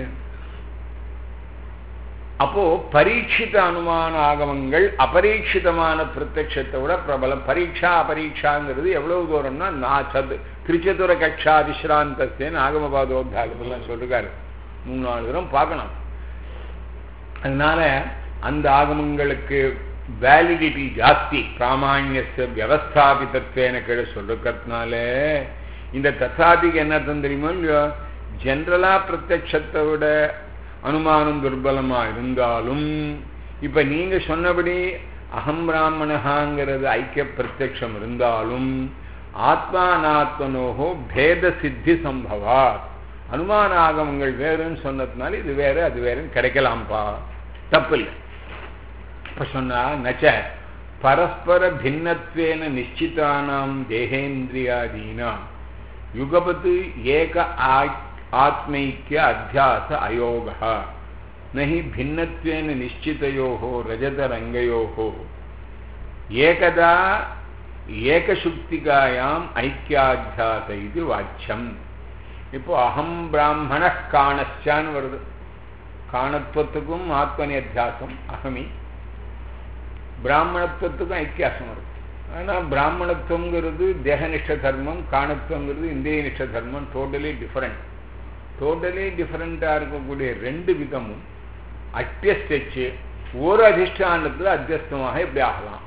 அப்போ பரீட்சித அனுமான ஆகமங்கள் அபரீட்சிதமான பிரத்யட்சத்தை விட பிரபலம் பரீட்சா அபரீட்சாங்கிறது எவ்வளவு தூரம்னா நான் சது திருச்சதுர கட்சா விஸ்ராந்தஸ்தேன்னு ஆகமபாதோத்தாகலாம் சொல்லிருக்காரு மூணு நாலு தூரம் பார்க்கணும் அதனால அந்த ஆகமங்களுக்கு வேலிடிட்டி ஜாஸ்தி பிராமான்யச வியவஸ்தாபிதத்வேன கீழே சொல்லிருக்கிறதுனால இந்த தத்தாதிக்கு என்ன அர்த்தம் தெரியுமோ இல்லையோ ஜென்ரலா பிரத்யட்சத்தை விட அனுமானம் துர்பலமா இருந்தாலும் இப்ப நீங்க சொன்னபடி அகம் பிராமணகாங்கிறது ஐக்கிய பிரத்யக்ஷம் இருந்தாலும் ஆத்மானாத்மனோகோ பேத சித்தி சம்பவா அனுமான ஆகமங்கள் வேறுன்னு சொன்னதுனால இது வேற அது வேறுன்னு கிடைக்கலாம்ப்பா தப்பு இல்லை இப்ப சொன்னா நச்ச பரஸ்பர பின்னத்வேன நிச்சிதானாம் தேகேந்திரியாதீனாம் யுகபத்து ஏக ஆத்மைக்கிய அத்தியாச அயோக நஹி பின்னத்வேன நிச்சிதயோகோ ரஜதரங்கயோகோ ஏகதா ஏகசுக்திகாயாம் ஐக்கியாத்தியாச இது வாச்சியம் இப்போ அகம் பிராமண காணச்சான்னு வருது காணத்துவத்துக்கும் ஆத்மனி அத்தியாசம் அகமி பிராமணத்துவத்துக்கும் ஐக்கியாசம் வருது ஆனால் பிராமணத்துவங்கிறது தேகனிஷ்ட தர்மம் காணத்துவங்கிறது இந்திரியனிஷ்ட தர்மம் டோட்டலி டிஃபரெண்ட் டோட்டலி டிஃபரெண்ட்டாக இருக்கக்கூடிய ரெண்டு விதமும் அத்தியஸ்தச்சு ஒரு அதிஷ்டானத்தில் அத்தியஸ்தமாக எப்படி ஆகலாம்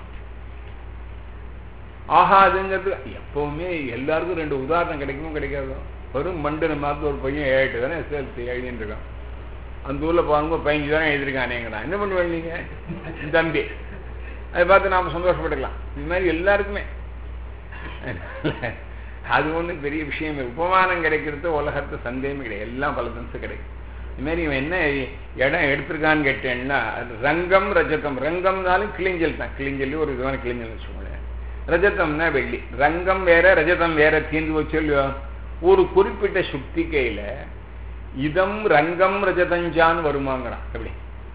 ஆகாதுங்கிறது எப்பவுமே எல்லாருக்கும் ரெண்டு உதாரணம் கிடைக்குமோ கிடைக்காதோ வெறும் மண்டன மாதிரி ஒரு பையன் ஏழு தானே எஸ்எல்சி எழுதிட்டு இருக்கான் அந்த ஊரில் பாருங்க பதினஞ்சு தானே எழுதிருக்கானேங்கிறான் என்ன பண்ணுவேன் நீங்கள் தம்பி அதை பார்த்து நாம் சந்தோஷப்பட்டுக்கலாம் இது மாதிரி எல்லாருக்குமே அது ஒன்றும் பெரிய விஷயம் இல்லை உபமானம் கிடைக்கிறது உலகத்து சந்தேகமே கிடையாது எல்லாம் பல தினசு கிடைக்கும் இதுமாரி இவன் என்ன இடம் எடுத்திருக்கான்னு கேட்டேன்னா ரங்கம் ரஜதம் ரங்கம்னாலும் கிளிஞ்சல் தான் கிளிஞ்சல் ஒரு விதமான கிளிஞ்சல் வச்சுக்கோங்களேன் ரஜதம்னா வெள்ளி ரங்கம் வேற ரஜதம் வேற தீர்ந்து வச்சு இல்லையோ ஒரு குறிப்பிட்ட சுக்திக்கையில இதம் ரங்கம் ரஜதஞ்சான்னு வருமாங்கிறான் எப்படி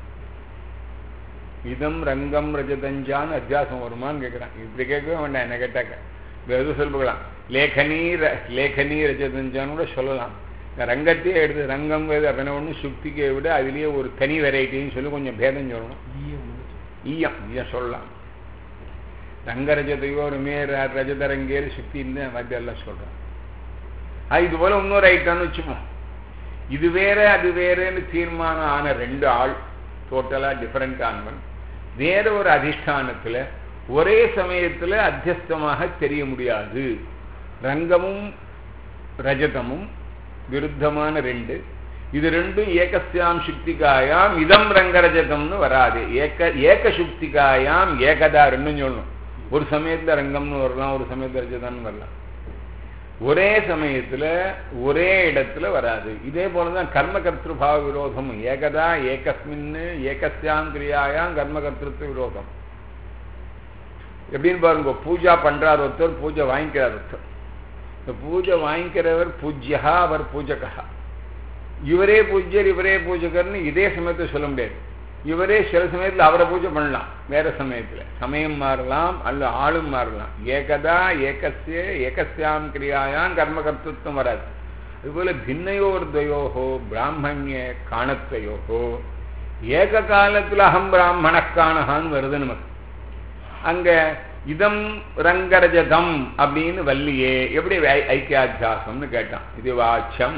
இதம் ரங்கம் ரஜதஞ்சான்னு அத்தியாசம் வருமான்னு கேட்குறான் இப்படி கேட்கவே வேண்டாம் என்ன கேட்டாக்க வேறு எதுவும் சொல்லிக்கலாம் லேखनी லேखनी ரஜதஞ்சான்னு கூட சொல்லலாம் இந்த ரங்கத்தையே எடுத்து ரங்கங்கிறது அப்படின்னா ஒன்று சுக்திக்கை விட அதுலேயே ஒரு தனி வெரைட்டின்னு சொல்லி கொஞ்சம் பேதம் சொல்லணும் ஈயம் ஈயம் சொல்லலாம் ரங்கரஜதையோ ஒரு மேர் ரஜதரங்கேறு சுக்தின்னு மத்திய எல்லாம் சொல்கிறான் இது போல இன்னொரு ஐட்டம்னு வச்சுப்போம் இது வேற அது வேறன்னு தீர்மானம் ஆன ரெண்டு ஆள் டோட்டலா டிஃபரெண்ட் ஆனவன் வேற ஒரு அதிஷ்டானத்துல ஒரே சமயத்துல அத்தியஸ்தமாக தெரிய முடியாது ரங்கமும் ரஜதமும் விருத்தமான ரெண்டு இது ரெண்டும் ஏகஸ்யாம் சுக்திகாயாம் இதம் ரங்கரஜதம்னு வராது ஏக ஏக சுக்திகாயாம் ஏகதா ரெண்டும் சொல்லணும் ஒரு சமயத்துல ரங்கம்னு வரலாம் ஒரு சமயத்துல ரஜதம்னு வரலாம் ஒரே சமயத்துல ஒரே இடத்துல வராது இதே போலதான் கர்ம கர்த்திருபாவ விரோதம் ஏகதா ஏகஸ்மின் ஏகஸ்யாம் கிரியாயாம் கர்ம கர்த்திருவ விரோதம் எப்படின்னு பாருங்க பூஜா பண்றார் ஒருத்தர் பூஜை வாங்கிக்கிறார் ஒருத்தர் இந்த பூஜை வாங்கிக்கிறவர் பூஜ்யா அவர் பூஜகா இவரே பூஜ்யர் இவரே பூஜகர்னு இதே சமயத்தை சொல்ல முடியாது இவரே சில சமயத்தில் அவரை பூஜை பண்ணலாம் வேற சமயத்தில் சமயம் மாறலாம் அல்ல ஆளும் மாறலாம் ஏகதா ஏகசிய ஏகசியாம் கிரியாயாம் கர்ம கர்த்தத்துவம் வராது அதுபோல பின்னையோர் துவயோகோ பிராமணிய காணத்தையோகோ ஏக காலத்தில் அகம் பிராமண காணகான்னு வருது நமக்கு அங்க இதம் ரங்கரஜதம் அப்படின்னு வல்லியே எப்படி ஐ- ஐக்கியாத்தியாசம்னு கேட்டான் இது வாச்சம்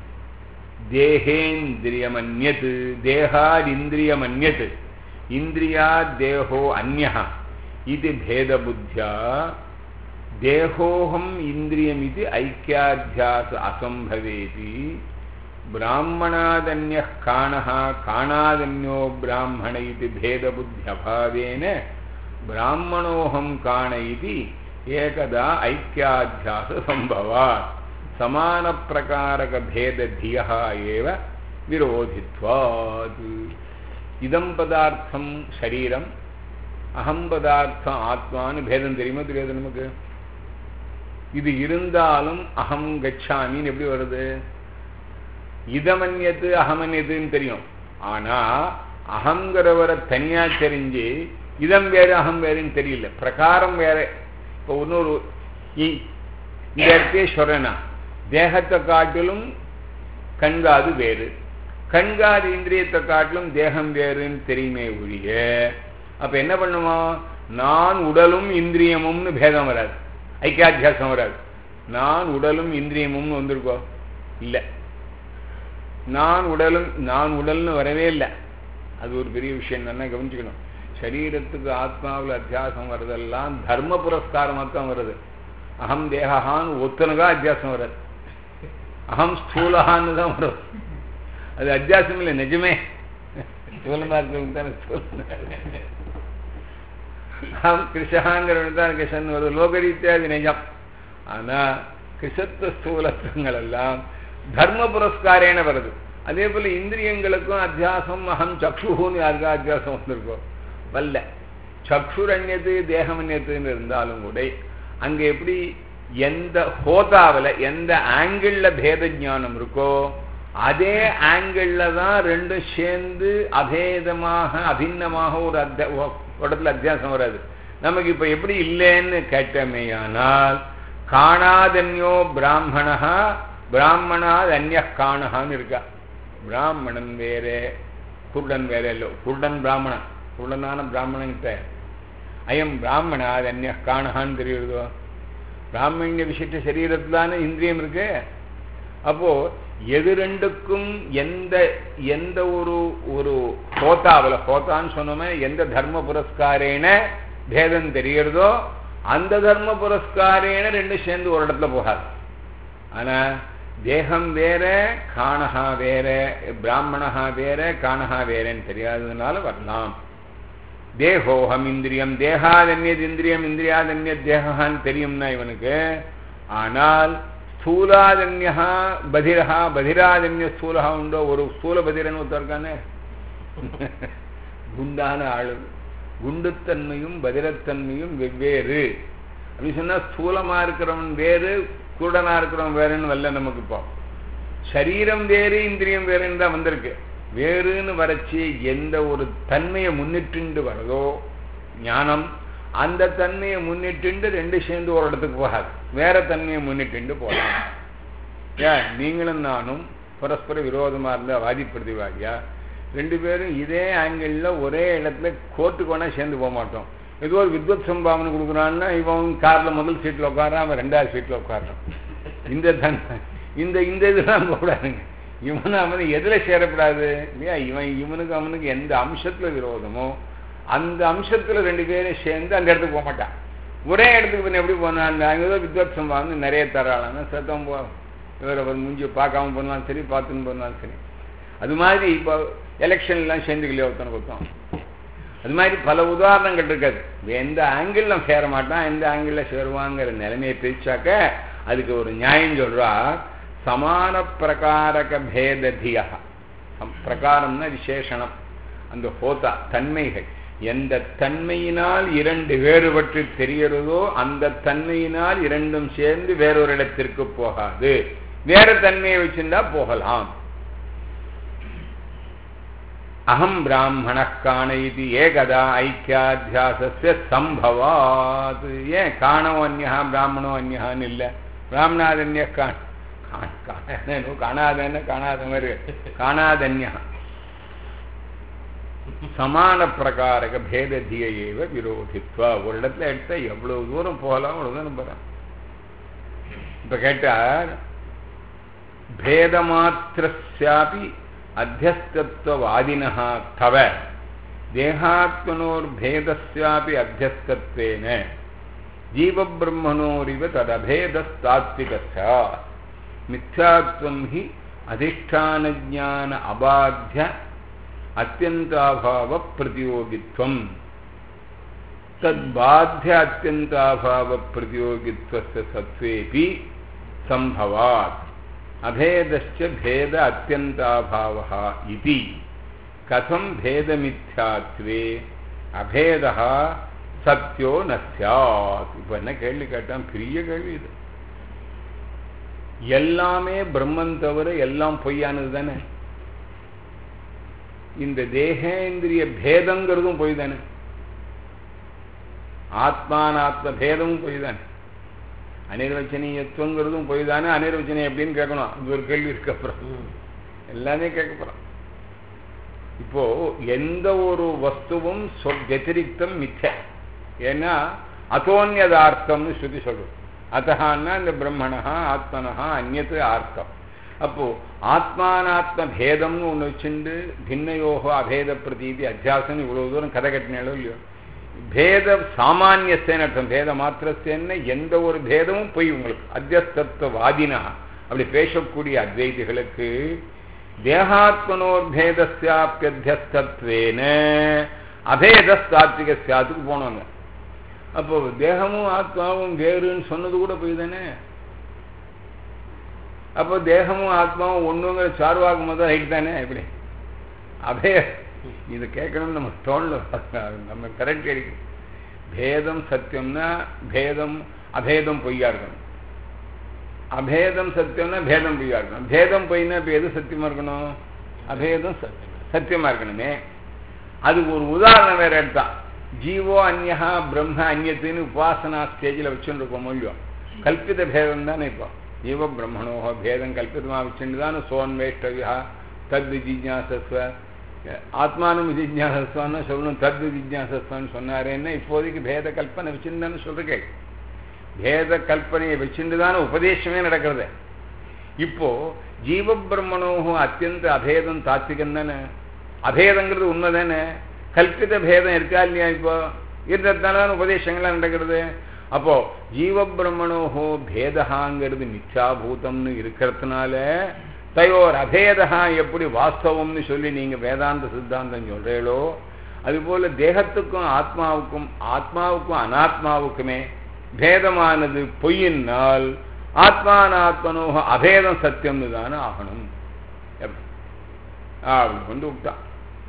தேகேந்திரியமன்யத் தேகாதிந்திரியமன்யத் இந்திரியாத் தேகோ அந்யः இது பேதபுத்தியா தேகோஹம் இந்திரியமிதி ஐக்கியாத்தியாச அசம்பவேதி பிராமணாதன்ய காணः காணாதன்யோ பிராமண இது பேதபுத்தியபாவேன பிராமணோஹம் காண இது ஏகதா ஐக்கியாத்தியாச சம்பவாத் சமான பிரகாரக பேத தியா ஏவ விரோதித்வாத் இதம் பதார்த்தம் சரீரம் அகம் பதார்த்தம் ஆத்மான்னு பேதம் தெரியுமா தெரியாது நமக்கு இது இருந்தாலும் அகம் கச்சாமின்னு எப்படி வருது இதமன்யத்து அகமன்யத்துன்னு தெரியும் ஆனா அகங்கிறவரை தனியா தெரிஞ்சு இதம் வேறு அகம் வேறுன்னு தெரியல பிரகாரம் வேற இப்போ இன்னொரு இ- இந்த இடத்தையே சொல்றேன்னா தேகத்தை காட்டிலும் கண்காது வேறு கண்காது இந்திரியத்தை காட்டிலும் தேகம் வேறுன்னு தெரியுமே ஒழிய அப்ப என்ன பண்ணுவோம் நான் உடலும் இந்திரியமும்னு பேதம் வராது ஐக்கியாத்தியாசம் வராது நான் உடலும் இந்திரியமும்னு வந்திருக்கோ இல்லை நான் உடலும் நான் உடல்னு வரவே இல்லை அது ஒரு பெரிய விஷயம் என்ன கவனிச்சுக்கணும் சரீரத்துக்கு ஆத்மாவில் அத்தியாசம் வர்றதெல்லாம் தர்ம புரஸ்காரமாக தான் வருது அகம் தேகான்னு ஒத்தனுக்கா அத்தியாசம் வராது அகம் ஸ்தூலகான்னு தான் வரும் அது அத்தியாசம் இல்லை நிஜமே ஸ்தூலமா இருக்கிறவங்க தானே ஸ்தூலம் அகம் கிருஷகாங்கிறவங்க தான் கிருஷ்ணன் வருது லோகரீத்தியா அது நிஜம் ஆனா கிருஷத்துவ ஸ்தூலத்துவங்கள் எல்லாம் தர்ம புரஸ்காரேன வருது அதே போல இந்திரியங்களுக்கும் அத்தியாசம் அகம் சக்ஷுன்னு யாருக்கா அத்தியாசம் வந்திருக்கோம் வல்ல சக்ஷுரண்யத்து தேகமன்யத்துன்னு இருந்தாலும் கூட அங்க எப்படி எந்த ஹோதாவில் எந்த ஆங்கிள் பேத ஞானம் இருக்கோ அதே ஆங்கிள் தான் ரெண்டும் சேர்ந்து அபேதமாக அபிண்ணமாக ஒரு அத்திய ஒரு இடத்துல அத்தியாசம் வராது நமக்கு இப்ப எப்படி இல்லைன்னு கேட்டமேயானால் காணாதன்யோ பிராமணா பிராமணாத் அந்நிய காணகான்னு இருக்கா பிராமணன் வேற குருடன் வேற இல்லை குருடன் பிராமணன் குருடனான பிராமணன்கிட்ட அயம் பிராமணாத் அந்நிய காணகான்னு தெரியுறதோ பிராமணிய விசிஷ்ட சரீரத்திலான இந்திரியம் இருக்கு அப்போ எது ரெண்டுக்கும் எந்த எந்த ஒரு ஒரு ஹோத்தாவில் ஹோத்தான்னு சொன்னோமே எந்த தர்ம புரஸ்காரேன பேதம் தெரியறதோ அந்த தர்ம புரஸ்காரேன ரெண்டு சேர்ந்து ஒரு இடத்துல போகாது ஆனா தேகம் வேற காணஹா வேற பிராமணஹா வேற காணஹா வேறன்னு தெரியாததுனால வரலாம் தேகோகம் இந்திரியம் தேகாதன்யத் இந்திரியம் இந்திரியாதன்யத் தேகான்னு தெரியும்னா இவனுக்கு ஆனால் ஸ்தூலாதன்யா பதிரஹா பதிராதன்ய ஸ்தூலஹா உண்டோ ஒரு ஸ்தூல பதிரன் ஒருத்தர் இருக்கானே குண்டான ஆளு குண்டுத்தன்மையும் பதிரத்தன்மையும் வெவ்வேறு அப்படி சொன்னா ஸ்தூலமா இருக்கிறவன் வேறு குருடனா இருக்கிறவன் வேறுன்னு வரல நமக்கு இப்போ சரீரம் வேறு இந்திரியம் வேறுன்னு தான் வந்திருக்கு வேறுன்னு வரைச்சி எந்த ஒரு தன்மையை முன்னிட்டு வரதோ ஞானம் அந்த தன்மையை முன்னிட்டு ரெண்டு சேர்ந்து ஒரு இடத்துக்கு போகாது வேற தன்மையை முன்னிட்டு போகலாம் ஏன் நீங்களும் நானும் பரஸ்பர விரோதமா இருந்த வாதி பிரதிவாதியா ரெண்டு பேரும் இதே ஆங்கிளில் ஒரே இடத்துல கோர்ட்டுக்கு வேணா சேர்ந்து போக மாட்டோம் ஏதோ ஒரு வித்வத் சம்பாவனை கொடுக்குறான்னா இவன் கார்ல முதல் சீட்டில் உட்காரான் அவன் ரெண்டாவது சீட்டில் உட்காரான் இந்த தன்மை இந்த இந்த இதெல்லாம் கூடாதுங்க இவன் அவனை எதில் சேரப்படாது இல்லையா இவன் இவனுக்கு அவனுக்கு எந்த அம்சத்துல விரோதமோ அந்த அம்சத்துல ரெண்டு பேரும் சேர்ந்து அந்த இடத்துக்கு போக மாட்டான் ஒரே இடத்துக்கு பின்ன எப்படி போனான் அங்கே ஏதோ வித்வத் சம்பாவனை நிறைய தராளான்னா சத்தம் போ இவர் அவர் மூஞ்சி பார்க்காம போனாலும் சரி பார்த்துன்னு போனாலும் சரி அது மாதிரி இப்போ எலெக்ஷன்லாம் சேர்ந்துக்கலையே ஒருத்தனுக்கு ஒருத்தன் அது மாதிரி பல உதாரணங்கள் இருக்காது எந்த ஆங்கிளில் சேர மாட்டான் எந்த ஆங்கிளில் சேருவாங்கிற நிலைமையை பிரிச்சாக்க அதுக்கு ஒரு நியாயம் சொல்றா சமான பிரகாரக பேததியா பிரகாரம்னா விசேஷணம் அந்த ஹோதா தன்மைகள் எந்த தன்மையினால் இரண்டு வேறுபட்டு தெரிகிறதோ அந்த தன்மையினால் இரண்டும் சேர்ந்து வேறொரு இடத்திற்கு போகாது வேற தன்மையை வச்சிருந்தா போகலாம் அகம் பிராமண காண இது ஏகதா ஐக்கியாத்தியாசஸ்ய சம்பவாத் ஏன் காணோ அந்யா பிராமணோ அந்யான்னு இல்லை பிராமணாதன்ய காண காணாதன்னு காணாத மாதிரி காணாதன்யா சமான பிரகாரக பேததிய ஏவ விரோதித்வா ஒரு இடத்துல எடுத்தா எவ்வளவு தூரம் போகலாம் அவ்வளவு தூரம் போறான் இப்ப கேட்டார் பேதமாத்திரஸ்யாபி அத்தியஸ்தத்வவாதினः தவ தேகாத்மனோர்பேதஸ்யாபி அத்தியஸ்தத்வேன ஜீவபிரம்மணோரிவ ததபேதஸ்தாத்விகஸ்ய மித்யாத்வம் ஹி அதிஷ்டானஜான அபாத்திய அத்தியந்தாபாவ பிரதியோகித்வம் தத்பாத்திய அத்தியந்தாபாவ பிரதியோகித்வஸ்ய சத்வேபி சம்பவாத் அபேதश्च भेद अत्यन्ताभावः इति कथं भेदमिथ्यात्वे அபேதா சத்தியோ ந சாத் இப்போ என்ன கேள்வி கேட்டான் பெரிய கேள்வி இது எல்லாமே பிரம்மன் தவிர எல்லாம் பொய்யானது தானே இந்த தேகேந்திரிய பேதங்கிறதும் பொய் தானே ஆத்மானாத்ம பேதமும் பொய் தானே அனிர்வச்சனீயத்துவங்கிறதும் பொய் தானே அனிர்வச்சனை எப்படின்னு கேட்கணும் இது ஒரு கேள்வி இருக்கு அப்புறம் எல்லாமே கேட்க போறோம் இப்போ எந்த ஒரு வஸ்துவும் சொல் வெத்திரிக்தம் மிச்ச ஏன்னா அதோன்யதார்த்தம்னு ஸ்ருதி சொல்றது அத்தகான்னா இந்த பிரம்மணா ஆத்மனஹா அந்நத்து ஆர்த்தம் அப்போ ஆத்மானாத்ம பேதம்னு ஒன்று வச்சுண்டு பின்னயோகோ அபேத பிரதீதி அத்தியாசம் இவ்வளவு தூரம் கதை கட்டினாலும் இல்லையோ பேத சாமானியஸ்தேன்னு அர்த்தம் பேத மாத்திரஸ்தேன்னு எந்த ஒரு பேதமும் பொய் உங்களுக்கு அத்தியஸ்தத்துவவாதினா அப்படி பேசக்கூடிய அத்வைதிகளுக்கு தேகாத்மனோர்பேதஸ்யாப்பியத்தியஸ்தத்வேன அபேதஸ்தாத்விகஸ்யாத்துக்கு போனவங்க அப்போ தேகமும் ஆத்மாவும் வேறுன்னு சொன்னது கூட போய் தானே அப்போ தேகமும் ஆத்மாவும் ஒண்ணுங்கிற சார்வாகும் போது ரைட் தானே இப்படி அபே இது கேட்கணும்னு நம்ம தோணல நம்ம கரெக்ட் கிடைக்கும் பேதம் சத்தியம்னா பேதம் அபேதம் பொய்யா இருக்கணும் அபேதம் சத்தியம்னா பேதம் பொய்யா இருக்கணும் பேதம் பொய்னா இப்போ எது சத்தியமா இருக்கணும் அபேதம் சத்தியமா இருக்கணுமே அதுக்கு ஒரு உதாரணம் வேற எடுத்தான் ஜீவோ அந்யா பிரம்ம அந்நத்துன்னு உபாசனா ஸ்டேஜில் வச்சுட்டு இருக்கோம் இல்லையோ கல்பித பேதம் தானே இப்போ ஜீவ பிரம்மணோ பேதம் கல்பிதமாக வச்சுட்டு தானே சோன்வேஷ்டவியா தத் ஜிஜாசஸ்வ ஆத்மானம் ஜிஜாசஸ்வான்னு சொல்லணும் தத் ஜிஜாசஸ்வான்னு சொன்னாரேன்னா இப்போதைக்கு பேத கல்பனை வச்சுருந்தான்னு சொல்றேன் பேத கல்பனையை வச்சுட்டு தானே உபதேசமே நடக்கிறது இப்போ ஜீவ பிரம்மணோகம் அத்தியந்த அபேதம் தாத்விகம் தானே அபேதங்கிறது உண்மை தானே கல்பித பேதம் இருக்கா இல்லையா இப்போ இருந்ததுனால உபதேசங்கள்லாம் நடக்கிறது அப்போ ஜீவ பிரம்மணோகோ பேதகாங்கிறது மிச்சாபூதம்னு இருக்கிறதுனால தயோர் அபேதா எப்படி வாஸ்தவம்னு சொல்லி நீங்க வேதாந்த சித்தாந்தம் சொல்றீங்களோ அதுபோல தேகத்துக்கும் ஆத்மாவுக்கும் ஆத்மாவுக்கும் அனாத்மாவுக்குமே பேதமானது பொய்யினால் ஆத்மானாத்மனோக அபேதம் சத்தியம்னு தானே ஆகணும் அப்படி கொண்டு விட்டான்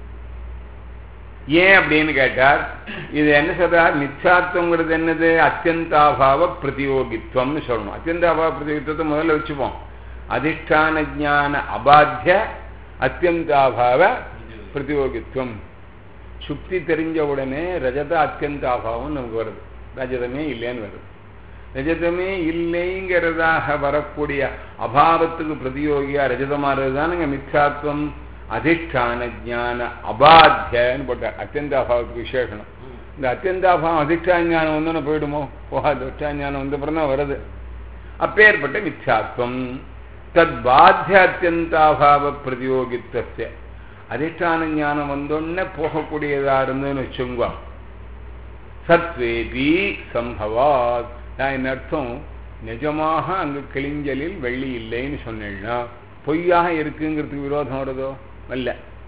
ஏன் அப்படின்னு கேட்டார் இது என்ன சொல்றார் மிச்சாத்துவங்கிறது என்னது அத்தியந்தாபாவ பிரதியோகித்துவம்னு சொல்லணும் அத்தியந்தாபாவ பிரதியோகித்துவத்தை முதல்ல வச்சுப்போம் அதிஷ்டான ஜான அபாத்திய அத்தியந்தாபாவ பிரதியோகித்துவம் சுக்தி தெரிஞ்ச உடனே ரஜத அத்தியந்தாபாவம் நமக்கு வருது ரஜதமே இல்லைன்னு வருது ரஜதமே இல்லைங்கிறதாக வரக்கூடிய அபாவத்துக்கு பிரதியோகியா ரஜதமானது தானுங்க மித்யாத்வம் அதிஷ்டான ஜான அபாத்தியன்னு போட்டார் அத்தியந்த அபாவத்துக்கு விசேஷனம் இந்த அத்தியந்தாபாவம் அதிஷ்டான ஞானம் வந்து போயிடுமோ போகாது அதிஷ்டான ஞானம் வந்த அப்புறம் தான் வருது அப்பேற்பட்ட மித்யாத்வம் தத் பாத்திய அத்தியந்தாபாவ பிரதியோகித்வஸ்ய அதிஷ்டான ஞானம் வந்தோடனே போகக்கூடியதா இருந்துன்னு வச்சுங்க சத்வேபி சம்பவாத் நான் என்ன அர்த்தம் நிஜமாக அங்கு கிளிஞ்சலில் வெள்ளி இல்லைன்னு சொன்னேன்னா பொய்யாக இருக்குங்கிறதுக்கு விரோதம் வருதோ அல்ல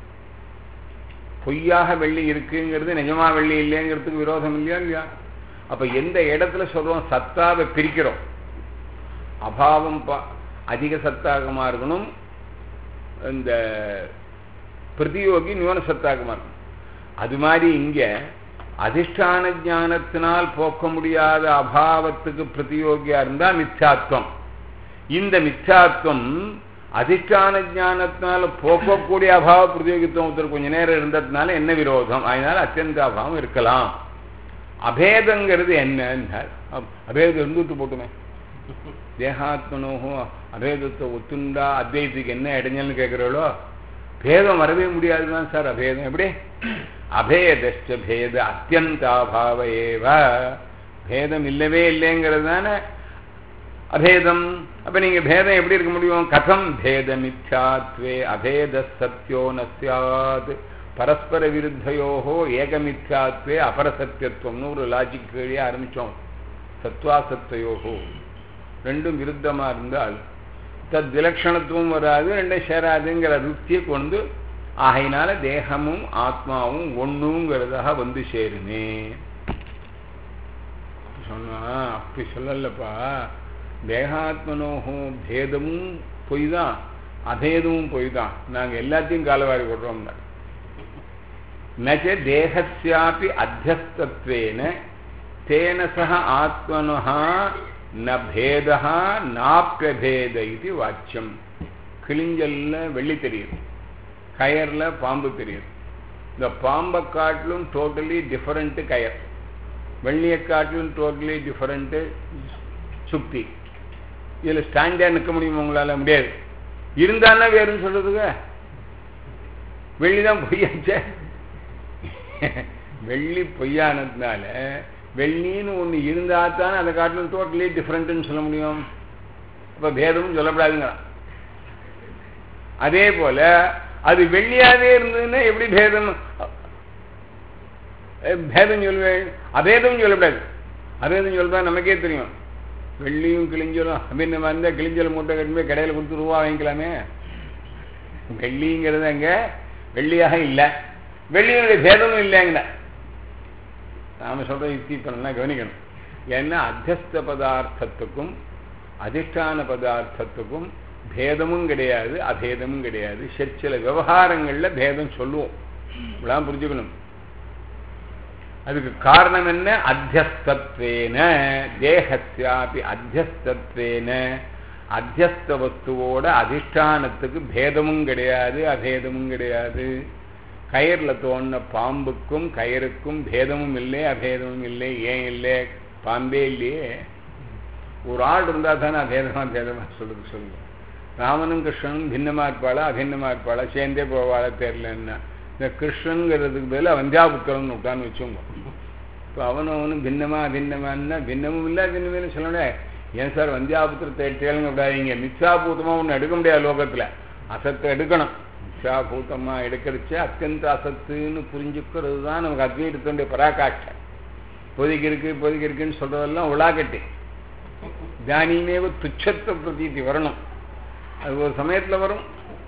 பொய்யாக வெள்ளி இருக்குங்கிறது நிஜமா வெள்ளி இல்லைங்கிறதுக்கு விரோதம் இல்லையா இல்லையா அப்ப எந்த இடத்துல சொல்றோம் சத்தாவை பிரிக்கிறோம் அபாவம் அதிக சத்தாகமா இருக்கணும் இந்த பிரதியோகி நியூன சத்தாகமா இருக்கணும் அது மாதிரி இங்க அதிஷ்டான ஞானத்தினால் போக்க முடியாத அபாவத்துக்கு பிரதியோகியா இருந்தா மித்யாத்வம் இந்த மித்யாத்வம் அதிஷ்டான ஞானத்தினால போக்கக்கூடிய அபாவ பிரதியோகித்துவம் ஒருத்தர் கொஞ்ச நேரம் இருந்ததுனால என்ன விரோதம் அதனால அத்தியந்த அபாவம் இருக்கலாம் அபேதங்கிறது என்ன அபேதம் இருந்துட்டு போட்டுமே தேகாத்மனோகம் அபேதத்தை ஒத்துண்டா அத்வைத்துக்கு என்ன இடைஞ்சல்னு கேட்குறாளோ பேதம் வரவே முடியாதுதான் சார் அபேதம் எப்படி அபேதச்ச பேத அத்தியந்தாபாவ ஏவ பேதம் இல்லவே இல்லைங்கிறது தானே அபேதம் அப்ப நீங்க பேதம் எப்படி இருக்க முடியும் கதம் பேத மித்யாத்வே அபேத சத்தியோ நசியாத் பரஸ்பர விருத்தையோகோ ஏகமித்யாத்வே அபரசத்தியத்துவம்னு ஒரு லாஜிக் கீழே ஆரம்பிச்சோம் சத்வாசத்தையோகோ ரெண்டும் விருத்தமா இருந்தால் தத் விலட்சணத்துவம் வராது ரெண்டும் சேராதுங்கிற ருத்தியை கொண்டு ஆகையினால தேகமும் ஆத்மாவும் ஒண்ணுங்கிறதாக வந்து சேருமே சொன்னா அப்படி சொல்லலப்பா தேகாத்மனோகம் பேதமும் பொய் தான் அபேதமும் பொய் தான் நாங்கள் எல்லாத்தையும் காலவாரி கொடுறோம் நச்ச தேகஸ்யாபி அத்தியஸ்தத்வேன தேன சக ஆத்மனஹா ந பேதா நாப்பியபேத இது வாச்சியம் கிளிஞ்சல்ல வெள்ளி தெரியுது கயர்ல பாம்பு தெரியுது இந்த பாம்பை காட்டிலும் டோட்டலி டிஃபரெண்ட்டு கயர் வெள்ளியை காட்டிலும் டோட்டலி டிஃபரெண்ட்டு சுக்தி இதில் ஸ்டாண்டர்ட் நிற்க முடியுமா உங்களால் முடியாது இருந்தானே வேறுன்னு சொல்றதுங்க வெள்ளி தான் பொய்யாச்சே வெள்ளி பொய்யானதுனால வெள்ளின்னு ஒன்று இருந்தால் தானே அதை காட்டிலும் டோட்டலி டிஃப்ரெண்ட்டுன்னு சொல்ல முடியும் இப்போ பேதமும் சொல்லப்படாதுங்கிறான் அதே போல அது வெள்ளியாவே இருந்ததுன்னா எப்படி பேதம் பேதம் சொல்லுவேன் அபேதம் சொல்லக்கூடாது அபேதம் சொல்றா நமக்கே தெரியும் வெள்ளியும் கிழிஞ்சலும் அபிநமா இருந்தால் கிழிஞ்சல் மூட்டை கட்டி போய் கடையில் கொடுத்து ரூபா வாங்கிக்கலாமே வெள்ளிங்கிறது அங்க வெள்ளியாக இல்லை வெள்ளியினுடைய பேதமும் இல்லைங்க நாம சொல்ற யுக்தி பண்ணலாம் கவனிக்கணும் ஏன்னா அத்தியஸ்த பதார்த்தத்துக்கும் அதிஷ்டான பதார்த்தத்துக்கும் பேதமும் கிடையாது அபேதமும் கிடையாது சில விவகாரங்கள்ல பேதம் சொல்லுவோம் இப்படிலாம் புரிஞ்சுக்கணும் அதுக்கு காரணம் என்ன அத்தியஸ்தத்வேன தேகத்தியாபி அத்தியஸ்தத்வேன அத்தியஸ்த வஸ்துவோட அதிஷ்டானத்துக்கு பேதமும் கிடையாது அபேதமும் கிடையாது கயிறில் தோணின பாம்புக்கும் கயிறுக்கும் பேதமும் இல்லை அபேதமும் இல்லை ஏன் இல்லை பாம்பே இல்லையே ஒரு ஆள் இருந்தால் தானே அபேதமா பேதமா சொல்லுது சொல்லுங்க ராமனும் கிருஷ்ணனும் பின்னமா இருப்பாளா அபின்னமா இருப்பாளா சேர்ந்தே போவாளா தெரியலன்னா இந்த கிருஷ்ணனுங்கிறதுக்கு பதிலாக வந்தியாபுத்திரன் விட்டான்னு வச்சுங்க இப்போ அவனும் அவனும் பின்னமா பின்னமான்னா பின்னமும் இல்லை பின்னமே சொல்லணே ஏன் சார் வந்தியாபுத்திரத்தை கேளுங்க விடாதீங்க மித்யாபூதமாக ஒன்று எடுக்க முடியாது லோகத்தில் அசத்தை எடுக்கணும் மித்யாபூதமாக எடுக்கிறச்சு அத்தியந்த அசத்துன்னு புரிஞ்சுக்கிறது தான் நமக்கு அத்வைதத்துடைய பராகாட்சை இப்போதைக்கு இருக்கு இப்போதைக்கு இருக்குன்னு சொல்றதெல்லாம் உலாகட்டி தானியமேவ துச்சத்தை பிரதீதி வரணும் அது ஒரு சமயத்தில் வரும்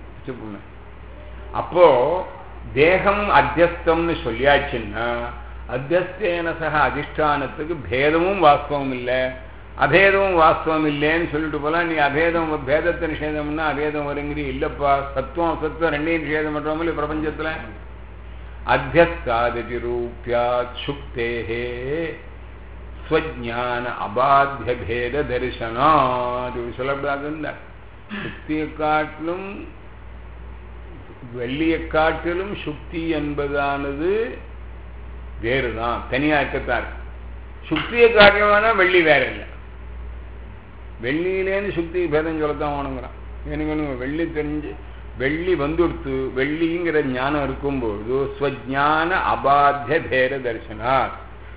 அப்போ தேகம் அத்தியஸ்தம்னு சொல்லியாச்சுன்னா அத்தியஸ்தேன சக அதிஷ்டானத்துக்கு பேதமும் வாஸ்தவம் இல்லை அபேதமும் வாஸ்தவம் இல்லைன்னு சொல்லிட்டு போலாம் நீ அபேதம் பேதத்தை நிஷேதம்னா அபேதம் வருங்கிறீ இல்லப்பா சத்துவம் அசத்துவம் ரெண்டையும் நிஷேதம் பண்றோம் பிரபஞ்சத்துல அத்தியஸ்தாதி ரூபியா சுக்தேகே ஸ்வஜான அபாத்திய பேத தரிசனம் சொல்லப்படாதுல்ல சுக்தியை காட்டிலும் வெள்ளியை காட்டிலும் சுக்தி என்பதானது வேறுதான் தனியா இருக்கத்தான் சுக்தியை காட்டிலும்னா வெள்ளி வேற இல்லை வெள்ளியிலேருந்து சுக்தி பேதம் சொல்லத்தான் வேணுங்கிறான் எனக்கு வெள்ளி தெரிஞ்சு வெள்ளி வந்துடுத்து வெள்ளிங்கிற ஞானம் இருக்கும்போது ஸ்வஜான அபாத்திய பேர தரிசனார்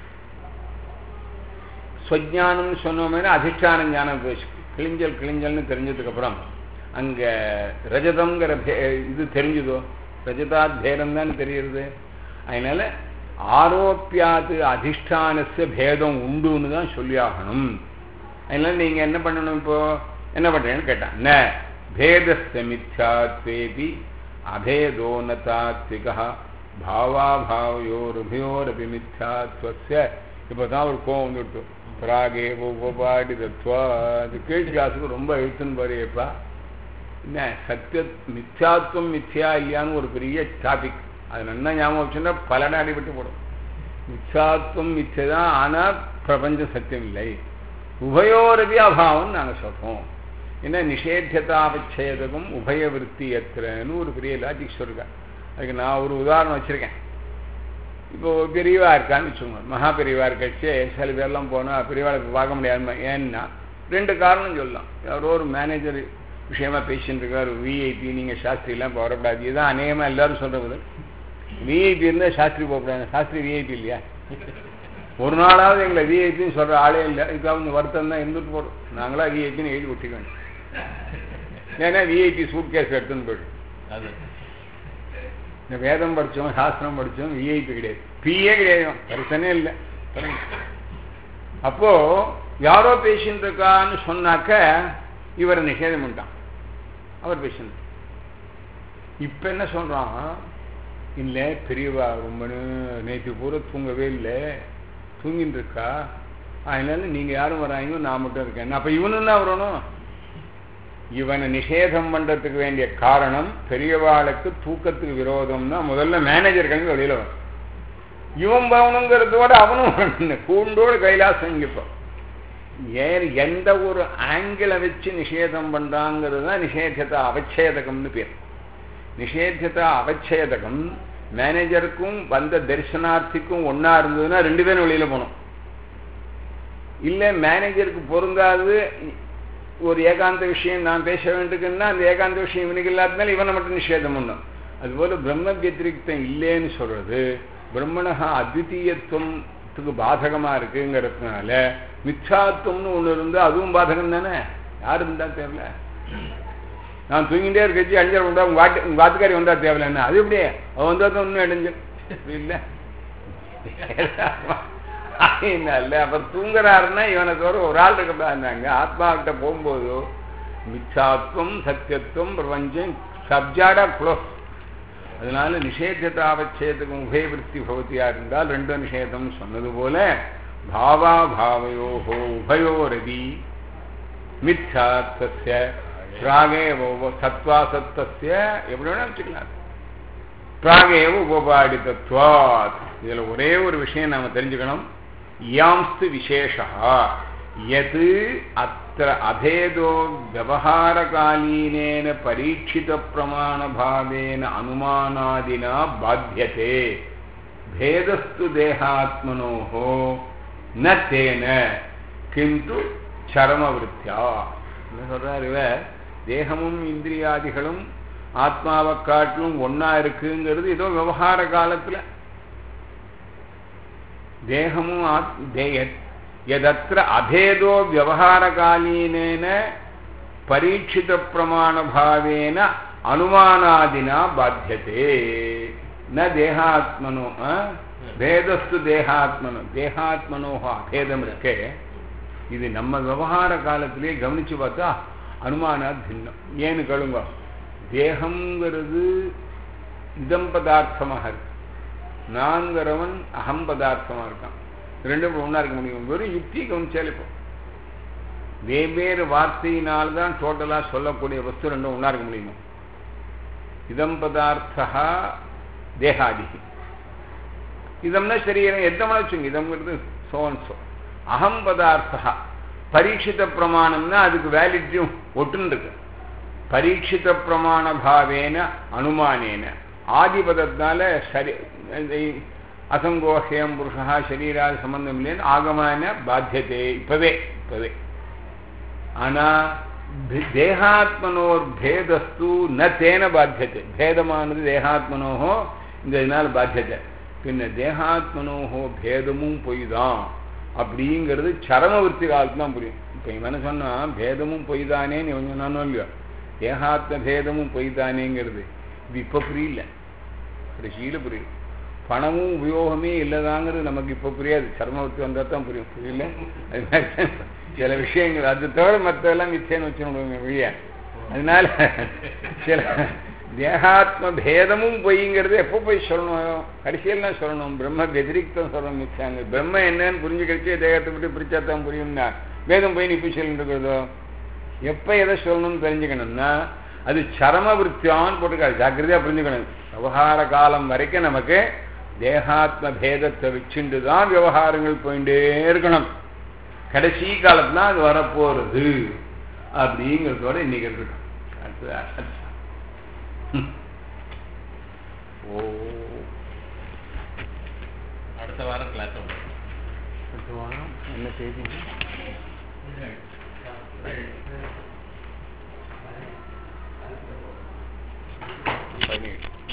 ஸ்வஜானம்னு சொன்னோம்னா அதிஷ்டான ஞானம் கிளிஞ்சல் கிளிஞ்சல்னு தெரிஞ்சதுக்கு அப்புறம் அங்க ரஜதம்ங்கிற இது தெரிஞ்சுதோ ரஜதாத் பேரம் தான் தெரியுது அதனால ஆரோப்பியாது அதிஷ்டானச பேதம் உண்டுன்னு தான் சொல்லியாகணும் அதனால நீங்க என்ன பண்ணணும் இப்போ என்ன பண்றீங்கன்னு கேட்டான் ந பேதஸ்த மித்யாத்வேபி அபேதோ நதாத்விகா பாவாபாவையோருபயோரபி மித்யாத்வஸ்ய இப்போதான் ஒரு கோவம் வந்துட்டு பிராகே உபபாடி தத்வா அது கீழ் கிளாஸுக்கு ரொம்ப எழுத்துன்னு பாருப்பா என்ன சத்திய மித்யாத்வம் மித்யா இல்லையான்னு ஒரு பெரிய டாபிக் அது நல்லா ஞாபகம் வச்சுன்னா பலனை அடிபட்டு போடும் மிச்சாத்வம் மிச்சதான் ஆனால் பிரபஞ்சம் சத்தியம் இல்லை உபயோரபி அபாவம் நாங்கள் சொல்கிறோம் ஏன்னா நிஷேத்தியதாபச்சேதகம் உபய விற்பி எத்திரன்னு ஒரு பெரிய லாஜிக் சொல்லுங்க அதுக்கு நான் ஒரு உதாரணம் வச்சுருக்கேன் இப்போ ஒரு பெரியவா இருக்கான்னு வச்சுக்கோங்க மகா பெரியவா இருக்கச்சு சில பேர்லாம் போனால் பெரியவாளை பார்க்க முடியாம ஏன்னா ரெண்டு காரணம் சொல்லலாம் யாரோ ஒரு மேனேஜர் விஷயமா பேசிட்டு இருக்காரு விஐபி நீங்கள் சாஸ்திரிலாம் இப்போ வரக்கூடாது இதுதான் அநேகமாக எல்லாரும் சொல்கிறது விஐபி இருந்தால் சாஸ்திரி போகக்கூடாது சாஸ்திரி விஐபி இல்லையா ஒரு நாளாவது எங்களை விஐபின்னு சொல்கிற ஆளே இல்லை இதுக்காக கொஞ்சம் வருத்தம் தான் இருந்துட்டு போகிறோம் நாங்களா விஐபின்னு எழுதி ஒட்டிக்க வேண்டும் ஏன்னா விஐபி சூட் கேஸ் எடுத்துன்னு போயிடும்
அது
இந்த வேதம் படித்தோம் சாஸ்திரம் படித்தோம் விஐபி கிடையாது பிஏ கிடையாது பிரச்சனையே இல்லை அப்போ யாரோ பேசிட்டு இருக்கான்னு சொன்னாக்க இவரை நிஷேதம் பண்ணிட்டான் அவர் பேசிட்டு இப்ப என்ன சொல்றான் இல்லை பெரியவா ரொம்ப நே- நேற்று பூரா தூங்கவே இல்லை தூங்கிட்டு இருக்கா அதனால நீங்க யாரும் வராங்க நான் மட்டும் இருக்கேன் அப்ப இவனு என்ன வரணும் இவனை நிஷேதம் பண்றதுக்கு வேண்டிய காரணம் பெரியவாளுக்கு தூக்கத்துக்கு விரோதம்னா முதல்ல மேனேஜர் கிளம்பி வெளியில வரும் இவன் பவனுங்கிறதோட அவனும் வரணும். கூண்டோடு கைலாசம் இங்கப்போ ஏன் எந்த ஒரு ஆங்கிளை வச்சு நிஷேதம் பண்றாங்கிறது தான் நிஷேதத்தை அவச்சேதகம்னு பேர் நிஷேதத்தை அவச்சேதகம் மேனேஜருக்கும் வந்த தரிசனார்த்திக்கும் ஒண்ணா இருந்ததுன்னா ரெண்டு பேரும் வெளியில போகணும் இல்ல மேனேஜருக்கு பொருந்தாது ஒரு ஏகாந்த விஷயம் நான் பேச வேண்டியதுன்னா அந்த ஏகாந்த விஷயம் இவனுக்கு இல்லாதனால இவனை மட்டும் நிஷேதம் பண்ணும் அதுபோல பிரம்ம வத்திரிக்தம் இல்லைன்னு சொல்றது பிரம்மணஹா அத்விதீயத்துவத்துக்கு பாதகமா இருக்குங்கிறதுனால மிச்சாத்துவம்னு ஒண்ணு இருந்து அதுவும் பாதகம் தானே யாரு இருந்தா தேவையில்ல நான் தூங்கிட்டே இருக்கச்சு அஞ்சல் வந்தா உங்க வாட்டு உங்க வாத்துக்காரி வந்தா தேவையில்லைன்னா அது எப்படியே அவன் வந்தா தான் இன்னும் இடைஞ்சல் இல்ல இல்ல அப்ப தூங்குறாருன்னா இவனை தவிர ஒரு ஆள் இருக்கக்கூடாதுனாங்க ஆத்மா கிட்ட போகும்போது மிச்சாத்வம் சத்தியத்துவம் பிரபஞ்சம் சப்ஜாடா க்ளோஸ் அதனால நிஷேதத்தாவச்சேதகம் உபயவிருத்தி பவதியா இருந்தால் ரெண்டு நிஷேதம் சொன்னது போல பாவா பாவயோகோ உபயோரதி மித்யாத்வஸ்ய பிராகேவ சத்வாசத்தஸ்ய எப்படி வேணா வச்சுக்கலாம் பிராகேவ உபபாடிதத்வாத் இதுல ஒரே ஒரு விஷயம் நாம தெரிஞ்சுக்கணும் யாம்ஸ்து விசேஷா யத் அத்திர அபேதோ விவகாரகாலீனேன பரீட்சித பிரமாணபாவேன அனுமானாதினா பாத்தியதே பேதஸ்து தேகாத்மனோஹோ ந தேன கிந்து சரமவிருத்தியா என்ன சொல்றாரு இவர் தேகமும் இந்திரியாதிகளும் ஆத்மாவை காட்டிலும் ஒன்னா இருக்குங்கிறது ஏதோ விவகார காலத்துல தேகமும் ஆத்- தே- எதற்ற அபேதோ விவகாரகாலீனேன பரீட்சித பிரமாணபாவேன அனுமானாதினா பாத்தியதே ந தேகாத்மனோ ஆ? பேதஸ்து தேகாத்மனோ தேகாத்மனோ அபேதம் இருக்கே இது நம்ம விவகார காலத்திலே கவனிச்சு பார்த்தா அனுமானா பின்னம் ஏன்னு கேளுங்க தேகம்ங்கிறது இதம் பதார்த்தமாக இருக்கு நான்கிறவன் அகம் பதார்த்தமா இருக்கான் ரெண்டும் ஒன்றா இருக்க முடியும் வெறும் யுக்தி கவனிச்சாலே இப்போ வெவ்வேறு வார்த்தையினால்தான் டோட்டலா சொல்லக்கூடிய வஸ்து ரெண்டும் ஒன்றா இருக்க முடியுமா இதம் பதார்த்தா தேகாதிகி இதம்னா சரீரம் எத்தமனா வச்சுங்க இதம்ங்கிறது சோன் சோ அகம் பதார்த்தா பரீட்சித பிரமாணம்னா அதுக்கு வேலிட்டியும் ஒட்டுன்னு இருக்கு பரீட்சித பிரமாண பாவேன அனுமானேன ஆதிபதத்தினால சரி அசங்கோஹயம் புருஷா சரீராதி சம்பந்தம் இல்லைன்னு ஆகமான பாத்தியதே இப்பவே இப்பவே ஆனா பி- தேகாத்மனோர் பேதஸ்து ந தேன பாத்தியத்தை பேதமானது தேகாத்மனோஹோ இந்த இதனால் பாத்தியத்தை பின்ன தேகாத்மனோஹோ பேதமும் பொய் தான் அப்படிங்கிறது சரமவர்த்தி காலத்து தான் புரியும் இப்போ இவன் என்ன சொன்னா பேதமும் பொய் தானேன்னு இவன் சொன்னானோ இல்லையோ தேகாத்ம பேதமும் பொய் தானேங்கிறது இது இப்போ புரியல கடைசியில் புரியும் பணமும் உபயோகமே இல்லைதாங்கிறது நமக்கு இப்போ புரியாது சர்மவர்த்தி வந்தால் தான் புரியும் புரியல அது மாதிரி தான் சில விஷயங்கள் அது தவிர மற்றெல்லாம் மிச்சேன்னு வச்சுடுவோங்க வழியா அதனால சில தேகாத்ம பேதமும் பொய்ங்கிறது எப்போ போய் சொல்லணும் கடைசியெல்லாம் சொல்லணும் பிரம்ம வெதிரிக்தம் சொல்லணும் மிச்சாங்க பிரம்ம என்னன்னு புரிஞ்சுக்கிடுச்சு தேகத்தை விட்டு பிரிச்சா தான் புரியும்னா வேதம் போய் நீ போய் சொல்லிட்டு இருக்கிறதோ எப்போ எதை சொல்லணும்னு தெரிஞ்சுக்கணும்னா அது சரம விற்த்தியான்னு போட்டிருக்காரு ஜாக்கிரதையா புரிஞ்சுக்கணும் விவகார காலம் வரைக்கும் நமக்கு தேகாத்ம பேதத்தை வச்சுட்டு தான் விவகாரங்கள் போயிட்டே இருக்கணும் கடைசி காலத்துல அது வரப்போறது அப்படிங்கிறதோட இன்னைக்கு இருக்கட்டும் அடுத்தது அடுத்தது. ம். ஓ
அடுத்த வாரம் கிளாஸ் உண்டு
அடுத்த வாரம் என்ன தேதி பதினேழு